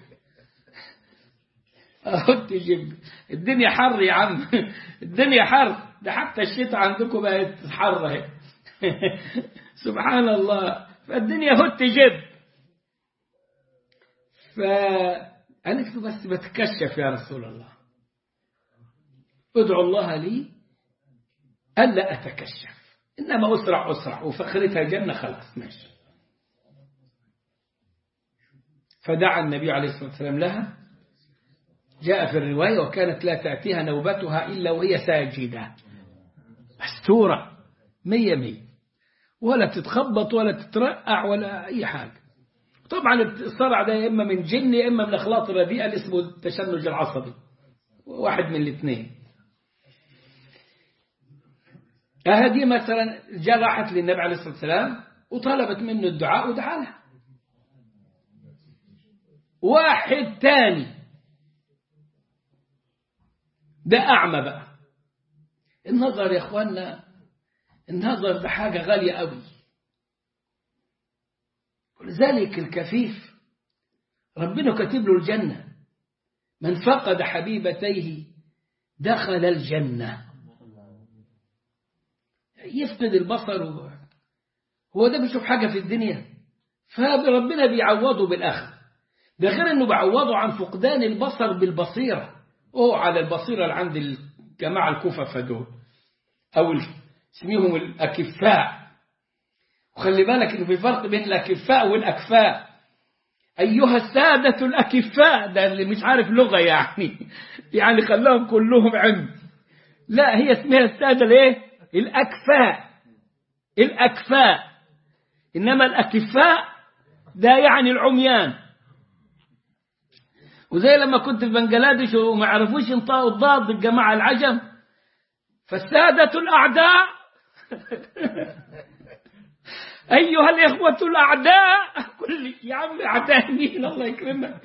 هوت جيب الدنيا حر يا عم الدنيا حر ده حتى الشتاء عندكم بقت حر اهي سبحان الله فالدنيا هوت جيب فقالت له بس بتكشف يا رسول الله ادعو الله لي ألا أتكشف إنما أسرع أسرع وفخرتها جنة خلاص ماشي فدعا النبي عليه الصلاة والسلام لها جاء في الرواية وكانت لا تأتيها نوبتها إلا وهي ساجدة مستورة مية مية ولا تتخبط ولا تترقع ولا أي حاجة طبعا الصرع ده يا إما من جن يا إما من أخلاط الرديئة اللي اسمه التشنج العصبي واحد من الاثنين هذه مثلا جاء راحت للنبي عليه الصلاة والسلام وطلبت منه الدعاء ودعا لها واحد تاني ده أعمى بقى النظر يا اخوانا النظر ده حاجة غالية قوي ولذلك الكفيف ربنا كاتب له الجنة من فقد حبيبتيه دخل الجنة يفقد البصر هو ده بيشوف حاجة في الدنيا فربنا بيعوضه بالآخر ده غير انه بيعوضه عن فقدان البصر بالبصيرة او على البصيرة اللي عند الجماعة الكففة دول او اسميهم الأكفاء وخلي بالك انه في فرق بين الأكفاء والأكفاء أيها السادة الأكفاء ده اللي مش عارف لغة يعني يعني خلاهم كلهم عند لا هي اسمها السادة الايه الأكفاء الأكفاء إنما الأكفاء ده يعني العميان وزي لما كنت في بنجلاديش وما عرفوش ينطقوا الضاد الجماعة العجم فالسادة الأعداء أيها الإخوة الأعداء كل يا عم أعداء مين الله يكرمك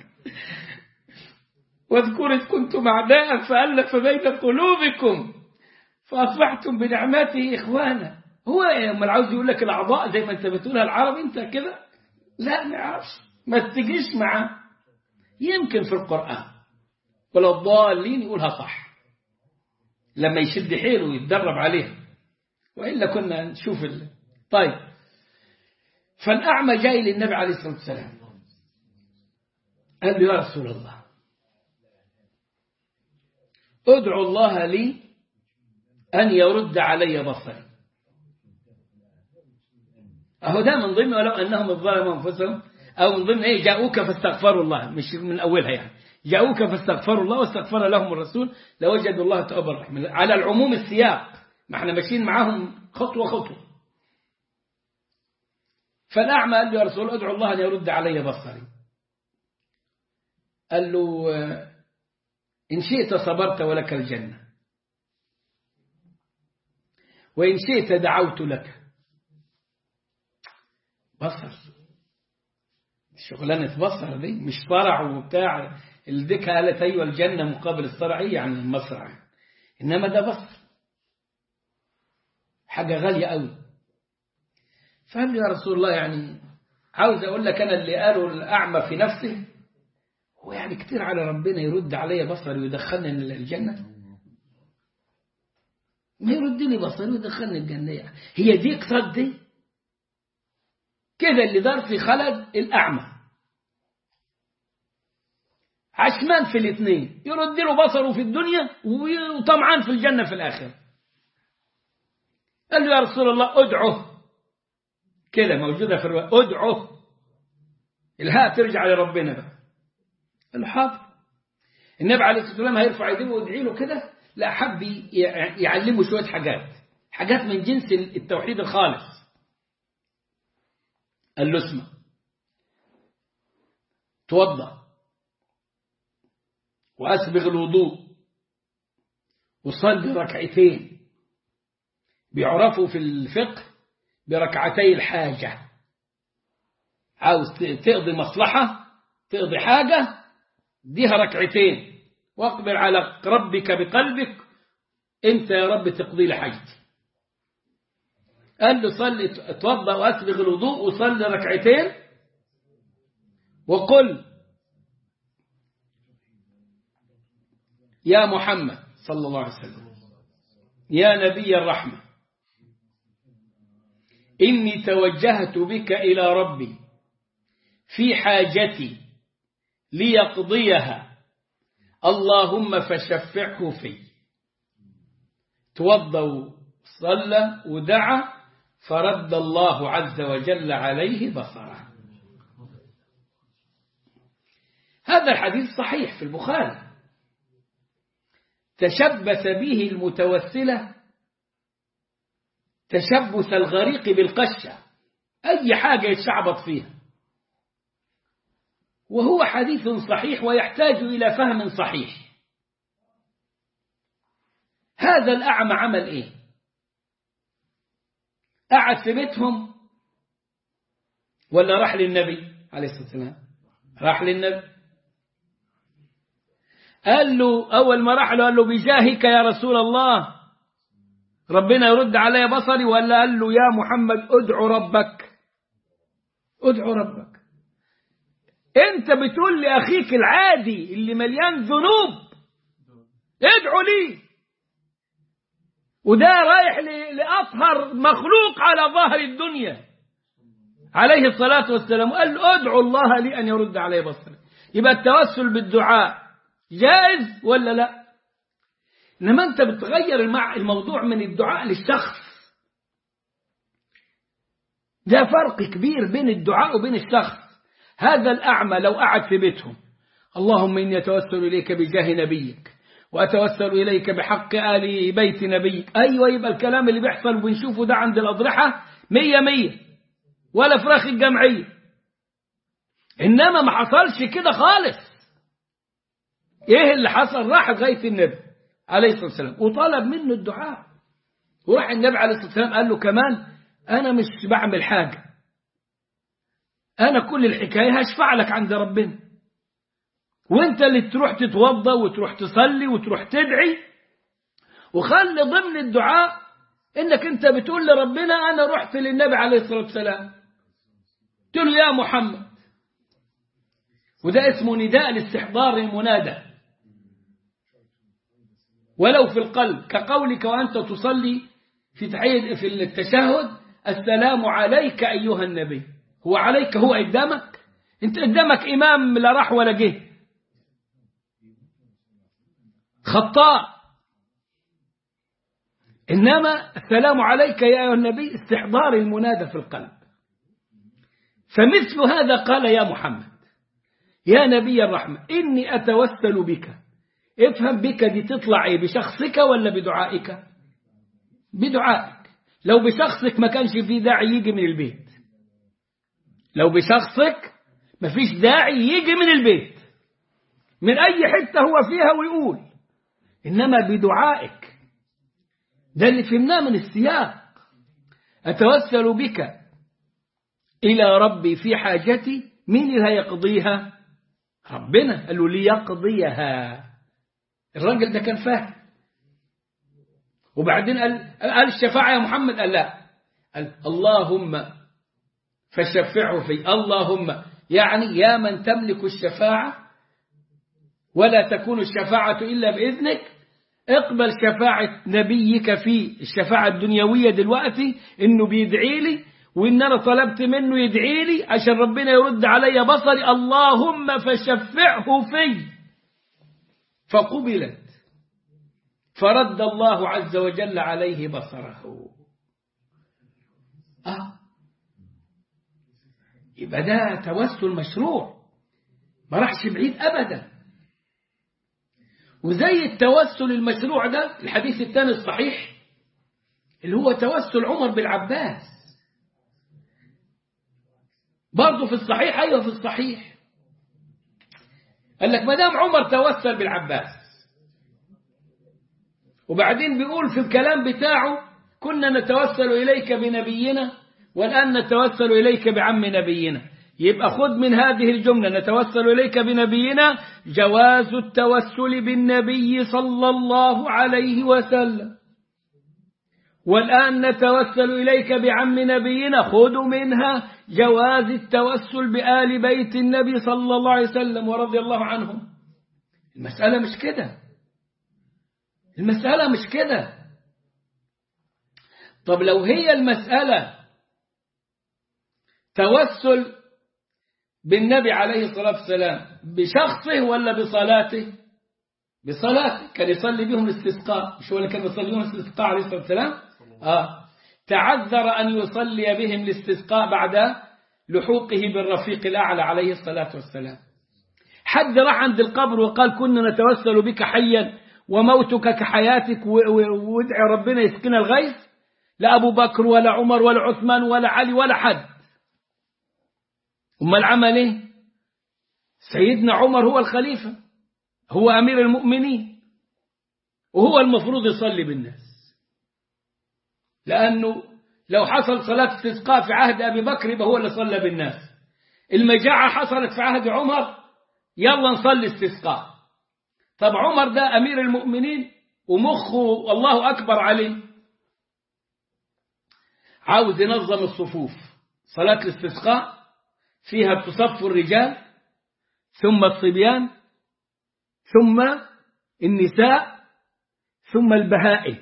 واذكر إذ كنتم أعداء فألف بين قلوبكم فأصبحتم بنعمته إخوانا هو لما عاوز يقول لك الأعضاء زي ما أنت بتقولها العربي أنت كده لا ما يعرفش ما تجيش معاه يمكن في القرآن ولا الضالين يقولها صح لما يشد حيله ويتدرب عليها وإلا كنا نشوف ال... طيب فالأعمى جاي للنبي عليه الصلاة والسلام قال له يا رسول الله ادعو الله لي أن يرد علي بصري أهو ده من ضمن ولو أنهم ظلموا أنفسهم أو من ضمن إيه جاءوك فاستغفروا الله مش من أولها يعني جاءوك فاستغفروا الله واستغفر لهم الرسول لوجدوا الله توابا رحيما على العموم السياق ما احنا ماشيين معاهم خطوة خطوة فالأعمى قال له يا رسول ادعو الله أن يرد علي بصري قال له إن شئت صبرت ولك الجنة وإن شئت دعوت لك بصر شغلانة بصر دي مش صرع وبتاع الدكة قالت أيوة الجنة مقابل الصرعية يعني المصرع إنما ده بصر حاجة غالية قوي فقال له يا رسول الله يعني عاوز أقول لك أنا اللي قاله الأعمى في نفسه هو يعني كتير على ربنا يرد علي بصري ويدخلني الجنة ما يرد لي بصري ويدخلني الجنة يعني. هي دي اقتصاد دي كده اللي دار في خلد الأعمى عشمان في الاثنين يرد له بصره في الدنيا وطمعان في الجنة في الآخرة قال له يا رسول الله ادعه كده موجودة في الرواية ادعه الهاء ترجع لربنا بقى قال له حاضر النبي عليه الصلاة والسلام هيرفع يديه ويدعي له كده لا حب يعلمه شوية حاجات حاجات من جنس التوحيد الخالص قال له اسمع توضأ وأسبغ الوضوء وصلي ركعتين بيعرفوا في الفقه بركعتي الحاجة عاوز تقضي مصلحة تقضي حاجة ديها ركعتين واقبل على ربك بقلبك انت يا رب تقضي لي حاجتي قال له صلي اتوضا واسبغ الوضوء وصلي ركعتين وقل يا محمد صلى الله عليه وسلم يا نبي الرحمة إني توجهت بك إلى ربي في حاجتي ليقضيها اللهم فشفعه في توضى وصلى ودعا فرد الله عز وجل عليه بصره هذا الحديث صحيح في البخاري تشبث به المتوسلة تشبث الغريق بالقشة أي حاجة يتشعبط فيها وهو حديث صحيح ويحتاج إلى فهم صحيح هذا الأعمى عمل إيه قعد في بيتهم ولا راح للنبي عليه الصلاة والسلام راح للنبي قال له أول ما راح له قال له بجاهك يا رسول الله ربنا يرد علي بصري ولا قال له يا محمد ادعو ربك ادعو ربك انت بتقول لأخيك العادي اللي مليان ذنوب ادعو لي وده رايح لأطهر مخلوق على ظهر الدنيا عليه الصلاة والسلام قال له ادعو الله لي أن يرد علي بصري يبقى التوسل بالدعاء جائز ولا لا إنما أنت بتغير الموضوع من الدعاء للشخص ده فرق كبير بين الدعاء وبين الشخص هذا الأعمى لو قعد في بيتهم اللهم إني أتوسل إليك بجاه نبيك وأتوسل إليك بحق آل بيت نبيك أيوة يبقى الكلام اللي بيحصل وبنشوفه ده عند الأضرحة مية مية ولا فراخ الجمعية إنما ما حصلش كده خالص إيه اللي حصل راح لغاية النبي عليه الصلاة والسلام وطلب منه الدعاء وراح النبي عليه الصلاة والسلام قال له كمان أنا مش بعمل حاجة أنا كل الحكاية هشفع لك عند ربنا وانت اللي تروح تتوضى وتروح تصلي وتروح تدعي وخلي ضمن الدعاء انك انت بتقول لربنا انا رحت للنبي عليه الصلاة والسلام قلت له يا محمد وده اسمه نداء لاستحضار المنادى ولو في القلب كقولك وأنت تصلي في تحية في التشهد السلام عليك أيها النبي هو عليك هو قدامك انت قدامك إمام لا راح ولا جه خطاء إنما السلام عليك يا أيها النبي استحضار المنادى في القلب فمثل هذا قال يا محمد يا نبي الرحمة إني أتوسل بك افهم بك دي تطلع إيه بشخصك ولا بدعائك بدعائك لو بشخصك ما كانش في داعي يجي من البيت لو بشخصك ما فيش داعي يجي من البيت من أي حتة هو فيها ويقول إنما بدعائك ده اللي فهمناه من السياق أتوسل بك إلى ربي في حاجتي مين اللي هيقضيها ربنا قال له ليقضيها الراجل ده كان فاهم وبعدين قال, قال الشفاعة يا محمد قال لا قال اللهم فشفعه في اللهم يعني يا من تملك الشفاعة ولا تكون الشفاعة إلا بإذنك اقبل شفاعة نبيك في الشفاعة الدنيوية دلوقتي إنه بيدعي لي وإن أنا طلبت منه يدعي لي عشان ربنا يرد علي بصري اللهم فشفعه في فقبلت فرد الله عز وجل عليه بصره آه يبقى ده توسل مشروع ما راحش بعيد أبدا وزي التوسل المشروع ده الحديث الثاني الصحيح اللي هو توسل عمر بالعباس برضه في الصحيح أيوه في الصحيح قال لك ما دام عمر توسل بالعباس وبعدين بيقول في الكلام بتاعه كنا نتوسل إليك بنبينا والآن نتوسل إليك بعم نبينا يبقى خذ من هذه الجملة نتوسل إليك بنبينا جواز التوسل بالنبي صلى الله عليه وسلم والآن نتوسل إليك بعم نبينا خذ منها جواز التوسل بآل بيت النبي صلى الله عليه وسلم ورضي الله عنهم المسألة مش كده المسألة مش كده طب لو هي المسألة توسل بالنبي عليه الصلاة والسلام بشخصه ولا بصلاته بصلاته كان يصلي بهم الاستسقاء مش هو اللي كان يصلي بهم الاستسقاء عليه الصلاة والسلام آه. تعذر أن يصلي بهم الاستسقاء بعد لحوقه بالرفيق الأعلى عليه الصلاة والسلام حد راح عند القبر وقال كنا نتوسل بك حيا وموتك كحياتك وادعي ربنا يسكن الغيث لا أبو بكر ولا عمر ولا عثمان ولا علي ولا حد أما العمل إيه سيدنا عمر هو الخليفة هو أمير المؤمنين وهو المفروض يصلي بالناس لأنه لو حصل صلاة استسقاء في عهد أبي بكر يبقى هو اللي صلى بالناس المجاعة حصلت في عهد عمر يلا نصلي استسقاء طب عمر ده أمير المؤمنين ومخه الله أكبر عليه عاوز ينظم الصفوف صلاة الاستسقاء فيها تصف الرجال ثم الصبيان ثم النساء ثم البهائم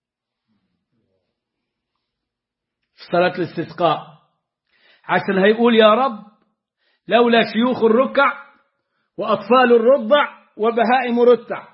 في صلاة الاستسقاء عشان هيقول يا رب لولا شيوخ الركع وأطفال الرضع وبهائم رتع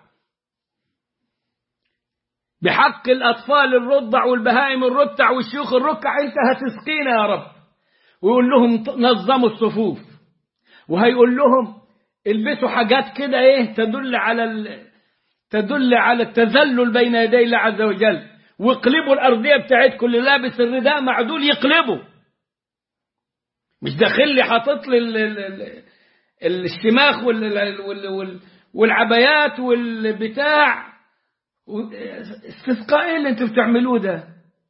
بحق الأطفال الرضع والبهائم الرتع والشيوخ الركع أنت هتسقينا يا رب ويقول لهم نظموا الصفوف وهيقول لهم البسوا حاجات كده ايه تدل على ال... تدل على التذلل بين يدي الله عز وجل واقلبوا الأرضية بتاعتكم اللي لابس الرداء معدول يقلبوا مش داخل لي حاطط لي ال... ال... الشماخ وال... وال... وال... والعبايات والبتاع استسقاء ايه اللي انتوا بتعملوه ده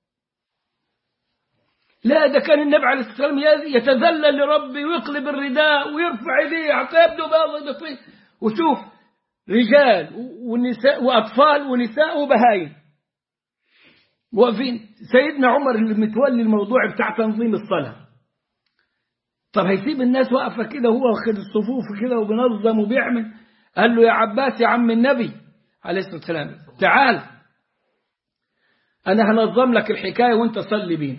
لا ده كان النبي عليه الصلاه والسلام يتذلل لربي ويقلب الرداء ويرفع ايديه حتى يبدو باض وشوف رجال ونساء واطفال ونساء وبهايم واقفين سيدنا عمر اللي متولي الموضوع بتاع تنظيم الصلاه طب هيسيب الناس واقفه كده وهو واخد الصفوف كده وبينظم وبيعمل قال له يا عباس يا عم النبي عليه الصلاه والسلام تعال انا هنظم لك الحكايه وانت صلي بينا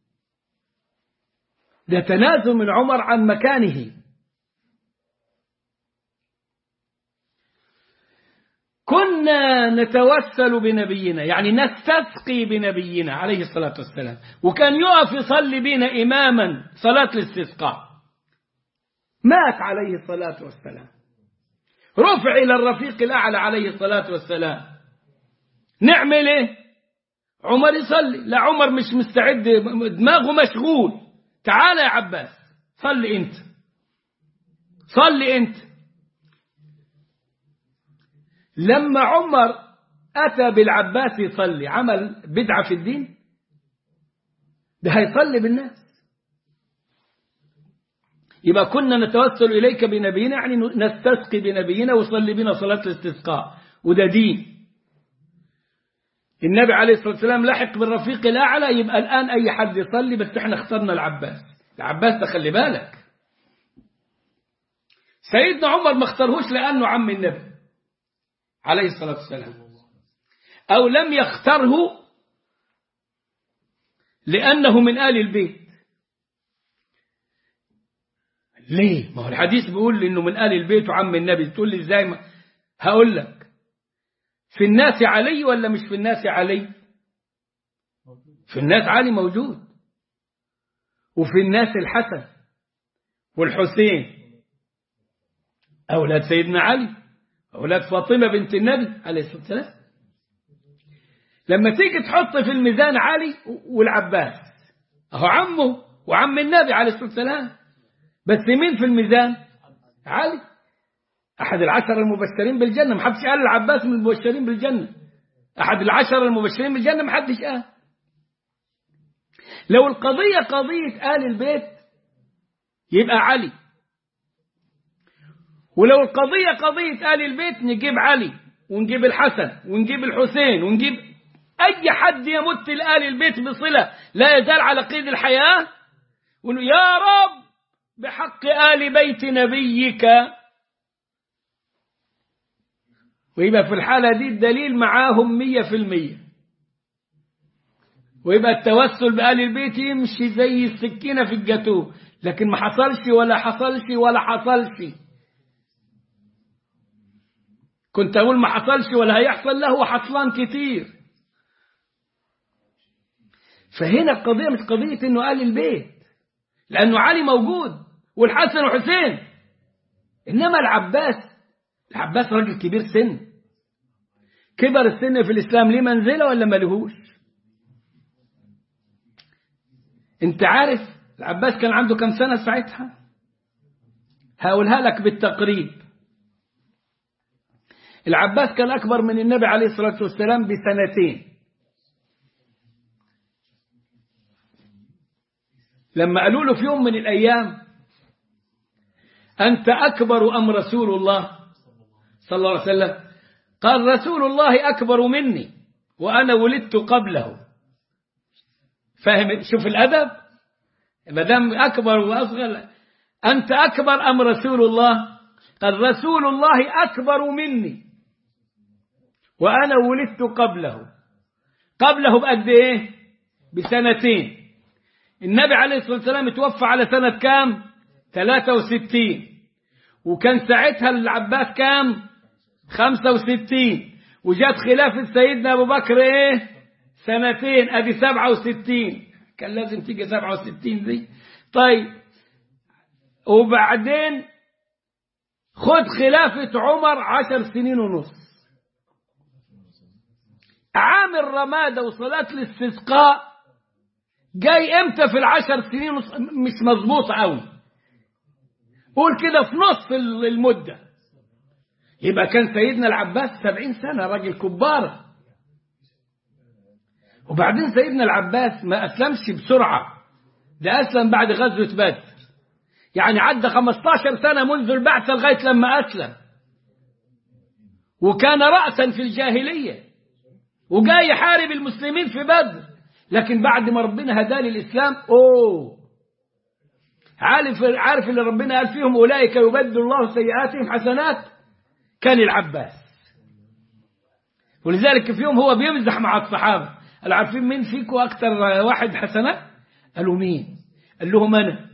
ده تنازل من عمر عن مكانه كنا نتوسل بنبينا يعني نستسقي بنبينا عليه الصلاة والسلام وكان يقف يصلي بنا إماما صلاة الاستسقاء مات عليه الصلاة والسلام رفع إلى الرفيق الأعلى عليه الصلاة والسلام نعمل إيه عمر يصلي لا عمر مش مستعد دماغه مشغول تعال يا عباس صلي انت صلي انت لما عمر أتى بالعباس يصلي عمل بدعة في الدين ده هيصلي بالناس يبقى كنا نتوسل إليك بنبينا يعني نستسقي بنبينا وصلي بنا صلاة الاستسقاء وده دين النبي عليه الصلاة والسلام لحق بالرفيق الأعلى يبقى الآن أي حد يصلي بس احنا اخترنا العباس العباس ده خلي بالك سيدنا عمر ما اختارهوش لأنه عم النبي عليه الصلاة والسلام أو لم يختره لأنه من آل البيت ليه ما هو الحديث بيقول إنه من آل البيت وعم النبي تقول لي إزاي ما هقول لك في الناس علي ولا مش في الناس علي في الناس علي موجود وفي الناس الحسن والحسين أولاد سيدنا علي أولاد فاطمة بنت النبي عليه الصلاة والسلام لما تيجي تحط في الميزان علي والعباس أهو عمه وعم النبي عليه الصلاة والسلام بس مين في الميزان علي أحد العشر المبشرين بالجنة ما حدش قال العباس من المبشرين بالجنة أحد العشر المبشرين بالجنة ما حدش قال لو القضية قضية آل البيت يبقى علي ولو القضية قضية آل البيت نجيب علي ونجيب الحسن ونجيب الحسين ونجيب أي حد يمت لآل البيت بصلة لا يزال على قيد الحياة ونقول يا رب بحق آل بيت نبيك ويبقى في الحالة دي الدليل معاهم مية في المية ويبقى التوسل بآل البيت يمشي زي السكينة في الجاتوه لكن ما حصلش ولا حصلش ولا حصلش كنت أقول ما حصلش ولا هيحصل له حصلان كتير فهنا القضية مش قضية إنه آل البيت لأنه علي موجود والحسن وحسين إنما العباس العباس راجل كبير سن كبر السن في الإسلام ليه منزلة ولا ملهوش انت عارف العباس كان عنده كم سنة ساعتها هقولها لك بالتقريب العباس كان أكبر من النبي عليه الصلاة والسلام بسنتين لما قالوا له في يوم من الأيام أنت أكبر أم رسول الله صلى الله عليه وسلم قال رسول الله أكبر مني وأنا ولدت قبله فاهم شوف الأدب ما دام أكبر وأصغر أنت أكبر أم رسول الله قال رسول الله أكبر مني وأنا ولدت قبله قبله بقد إيه بسنتين النبي عليه الصلاة والسلام توفى على سنة كام 63 وكان ساعتها العباس كام 65 وجات خلافة سيدنا أبو بكر إيه سنتين أدي 67 كان لازم تيجي 67 دي طيب وبعدين خد خلافة عمر عشر سنين ونص عام الرمادة وصلاة الاستسقاء جاي امتى في العشر سنين مش مظبوط قوي قول كده في نص المدة يبقى كان سيدنا العباس سبعين سنة راجل كبار وبعدين سيدنا العباس ما أسلمش بسرعة ده أسلم بعد غزوة بدر يعني عدى 15 سنة منذ البعثة لغاية لما أسلم وكان رأسا في الجاهلية وجاي يحارب المسلمين في بدر لكن بعد ما ربنا هداه للإسلام أوه عارف عارف اللي ربنا قال فيهم أولئك يبدل الله سيئاتهم حسنات كان العباس ولذلك في يوم هو بيمزح مع الصحابة قال عارفين مين فيكم أكثر واحد حسنات قالوا مين قال لهم أنا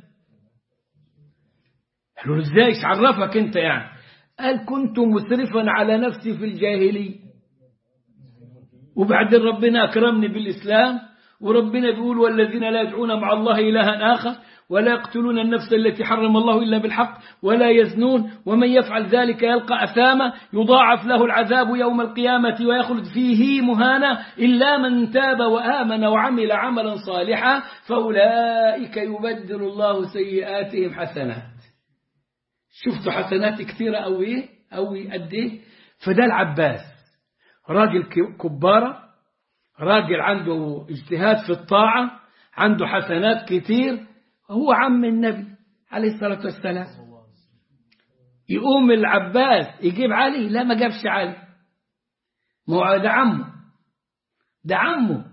قالوا ازاي ايش عرفك انت يعني قال كنت مسرفا على نفسي في الجاهلية وبعدين ربنا أكرمني بالإسلام وربنا بيقول والذين لا يدعون مع الله إلها آخر ولا يقتلون النفس التي حرم الله إلا بالحق ولا يزنون ومن يفعل ذلك يلقى أثاما يضاعف له العذاب يوم القيامة ويخلد فيه مهانا إلا من تاب وآمن وعمل عملا صالحا فأولئك يبدل الله سيئاتهم حسنات شفتوا حسنات كثيرة أو إيه أو قد إيه فده العباس راجل كبارة راجل عنده اجتهاد في الطاعة عنده حسنات كتير هو عم النبي عليه الصلاة والسلام يقوم العباس يجيب علي لا ما جابش علي ما هو ده عمه ده عمه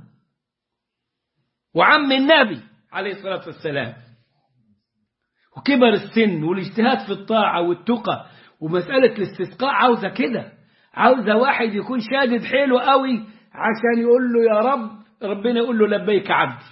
وعم النبي عليه الصلاة والسلام وكبر السن والاجتهاد في الطاعة والتقى ومسألة الاستسقاء عاوزة كده عاوزة واحد يكون شادد حيله قوي عشان يقول له يا رب ربنا يقول له لبيك عبدي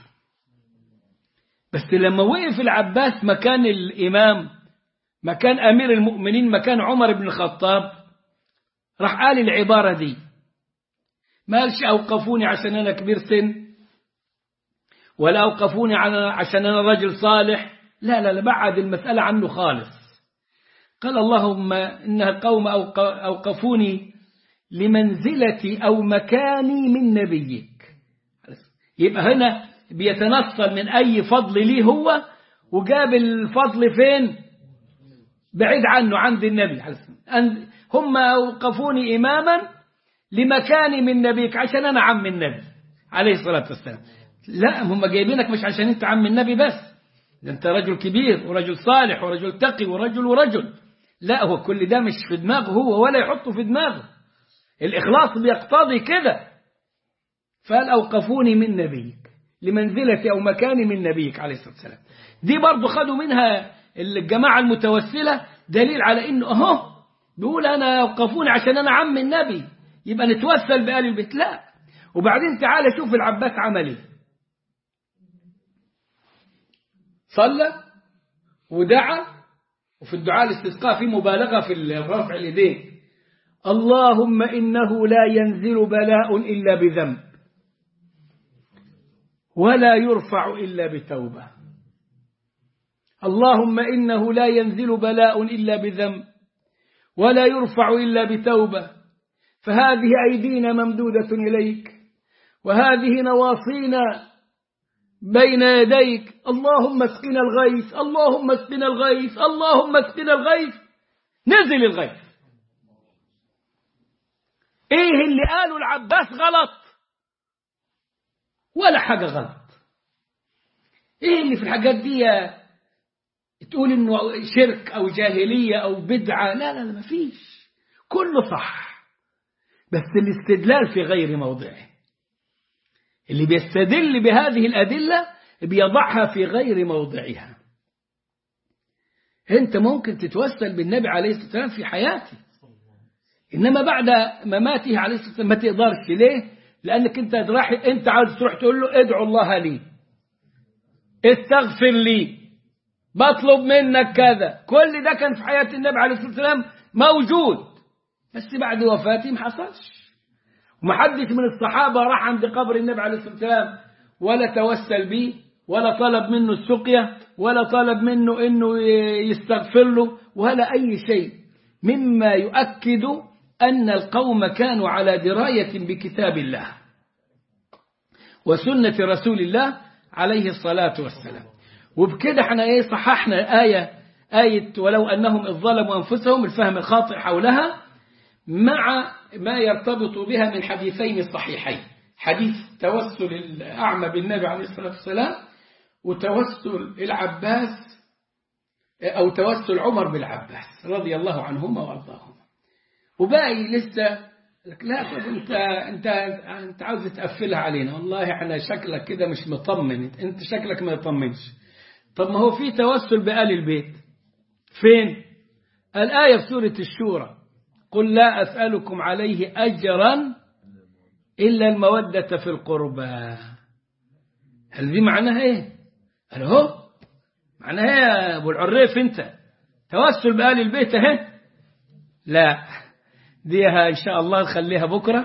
بس لما وقف العباس مكان الإمام مكان أمير المؤمنين مكان عمر بن الخطاب راح قال العبارة دي ما قالش أوقفوني عشان أنا كبير سن ولا أوقفوني عشان أنا رجل صالح لا لا لا بعد المسألة عنه خالص قال اللهم إن القوم أوقفوني لمنزلتي أو مكاني من نبيك يبقى هنا بيتنصل من أي فضل ليه هو وجاب الفضل فين بعيد عنه عند النبي هم أوقفوني إماما لمكاني من نبيك عشان أنا عم النبي عليه الصلاة والسلام لا هم جايبينك مش عشان أنت عم النبي بس ده أنت رجل كبير ورجل صالح ورجل تقي ورجل ورجل لا هو كل ده مش في دماغه هو ولا يحطه في دماغه الإخلاص بيقتضي كده فقال أوقفوني من نبيك لمنزلتي أو مكاني من نبيك عليه الصلاة والسلام دي برضو خدوا منها الجماعة المتوسلة دليل على إنه أهو بيقول أنا أوقفوني عشان أنا عم النبي يبقى نتوسل بآل البيت لا وبعدين تعالى شوف العباس عمل ايه صلى ودعا وفي الدعاء الاستسقاء في مبالغة في رفع اليدين اللهم إنه لا ينزل بلاء إلا بذنب ولا يرفع إلا بتوبة اللهم إنه لا ينزل بلاء إلا بذنب ولا يرفع إلا بتوبة فهذه أيدينا ممدودة إليك وهذه نواصينا بين يديك اللهم اسقنا الغيث اللهم اسقنا الغيث اللهم اسقنا الغيث نزل الغيث ايه اللي قاله العباس غلط ولا حاجة غلط ايه اللي في الحاجات دي تقول انه شرك او جاهلية او بدعة لا لا لا مفيش كله صح بس الاستدلال في غير موضعه اللي بيستدل بهذه الأدلة بيضعها في غير موضعها انت ممكن تتوسل بالنبي عليه الصلاة والسلام في حياته إنما بعد مماته عليه الصلاة والسلام ما تقدرش ليه لأنك أنت راح أنت عاوز تروح تقول له ادعو الله لي استغفر لي بطلب منك كذا كل ده كان في حياة النبي عليه الصلاة والسلام موجود بس بعد وفاته ما حصلش ومحدش من الصحابة راح عند قبر النبي عليه الصلاة والسلام ولا توسل به ولا طلب منه السقيا ولا طلب منه انه يستغفر له ولا اي شيء مما يؤكد ان القوم كانوا على دراية بكتاب الله وسنة رسول الله عليه الصلاة والسلام وبكده احنا ايه صححنا آية آية ولو أنهم إذ ظلموا أنفسهم الفهم الخاطئ حولها مع ما يرتبط بها من حديثين صحيحين حديث توسل الأعمى بالنبي عليه الصلاة والسلام وتوسل العباس أو توسل عمر بالعباس رضي الله عنهما وأرضاهما وباقي لسه لا طب انت انت انت عاوز تقفلها علينا والله احنا شكلك كده مش مطمن انت شكلك ما يطمنش طب ما هو في توسل بآل البيت فين الآية في سورة الشورى قل لا أسألكم عليه أجرا إلا المودة في القربى هل دي معناها إيه قال هو معناها إيه يا أبو العريف أنت توسل بآل البيت أهي لا ديها إن شاء الله نخليها بكرة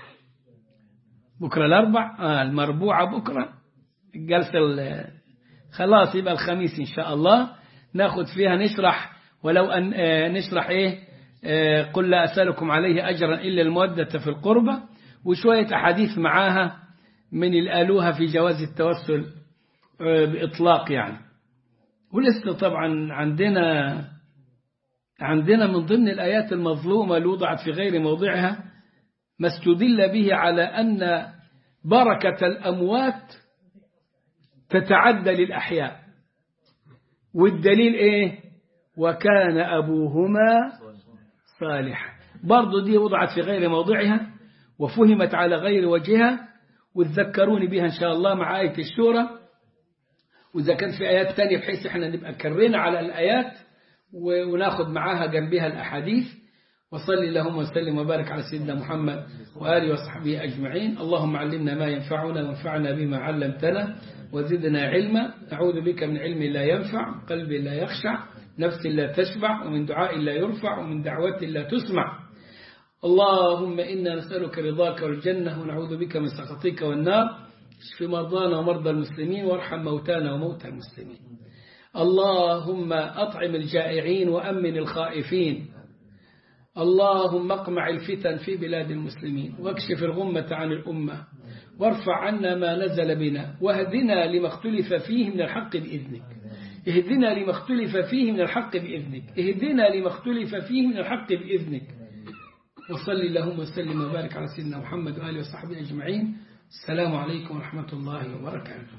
بكرة الأربع آه المربوعة بكرة الجلسة خلاص يبقى الخميس إن شاء الله ناخد فيها نشرح ولو أن آه، نشرح إيه آه، قل لا أسألكم عليه أجرا إلا المودة في القربة وشوية أحاديث معاها من اللي قالوها في جواز التوسل آه، بإطلاق يعني ولسه طبعا عندنا عندنا من ضمن الآيات المظلومة اللي وضعت في غير موضعها ما استدل به على أن بركة الأموات تتعدى للأحياء والدليل إيه وكان أبوهما صالح برضو دي وضعت في غير موضعها وفهمت على غير وجهها وتذكروني بها إن شاء الله مع آية الشورى وإذا كان في آيات تانية بحيث إحنا نبقى كررنا على الآيات و- وناخد معاها جنبها الأحاديث وصلي اللهم وسلم وبارك على سيدنا محمد وآله وصحبه أجمعين اللهم علمنا ما ينفعنا وانفعنا بما علمتنا وزدنا علما نعوذ بك من علم لا ينفع قلب لا يخشع نفس لا تشبع ومن دعاء لا يرفع ومن دعوة لا تسمع اللهم إنا نسألك رضاك والجنة ونعوذ بك من سخطك والنار اشف مرضانا ومرضى المسلمين وارحم موتانا وموتى المسلمين اللهم أطعم الجائعين وأمن الخائفين اللهم اقمع الفتن في بلاد المسلمين واكشف الغمة عن الأمة وارفع عنا ما نزل بنا واهدنا لما اختلف فيه من الحق بإذنك اهدنا لما اختلف فيه من الحق بإذنك اهدنا لما اختلف فيه من الحق بإذنك وصلي اللهم وسلم وبارك على سيدنا محمد وآله وصحبه أجمعين السلام عليكم ورحمة الله وبركاته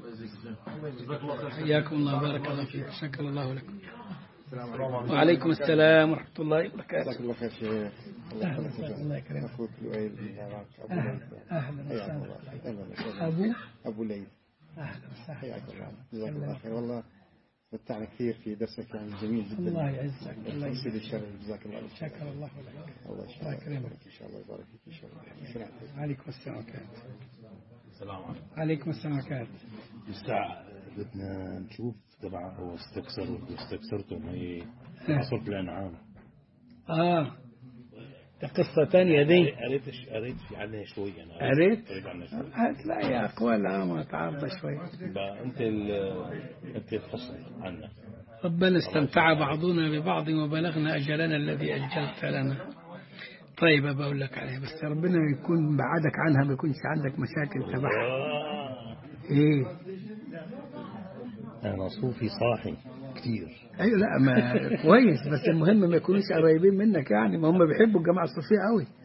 حياكم الله بارك الله فيك شكر الله لكم وعليكم السلام ورحمة الله وبركاته جزاك الله خير شيخ الله أهلا يحفظك وسهلا الله يكرمك اخوك لؤي المبارك ابو أهلا ليث أهلا حياك وسهلا الله اهلا وسهلا أبو ابو ليث أهلا وسهلا حياك الله جزاك الله خير والله متعنا كثير في درسك يعني جميل جدا الله يعزك الله تفسير يجزاك الشرع جزاك الله خير شكر الله لك الله الله يشفيك يكرمك. ان شاء الله يبارك فيك ان شاء الله شكرا عليكم السلام وكات السلام عليكم عليكم السلام وكات الساعة بدنا نشوف تبع هو استكسروا استكسرتم هي إيه. سورة الأنعام آه ده قصة تانية دي قريت قريت في عنها شوي أنا قريت؟ قريت عنها شوي هتلاقي أقوال عامة متعارضة شوية بقى أنت ال أنت الفصل عنها ربنا استمتع بعضنا ببعض وبلغنا أجلنا الذي أجلت لنا طيب بقول لك عليه بس ربنا يكون بعدك عنها ما يكونش عندك مشاكل تبعها آه. ايه أنا صوفي صاحي كثير ايوه لا ما كويس بس المهم ما يكونوش قريبين منك يعني ما هم بيحبوا الجماعه الصوفيه قوي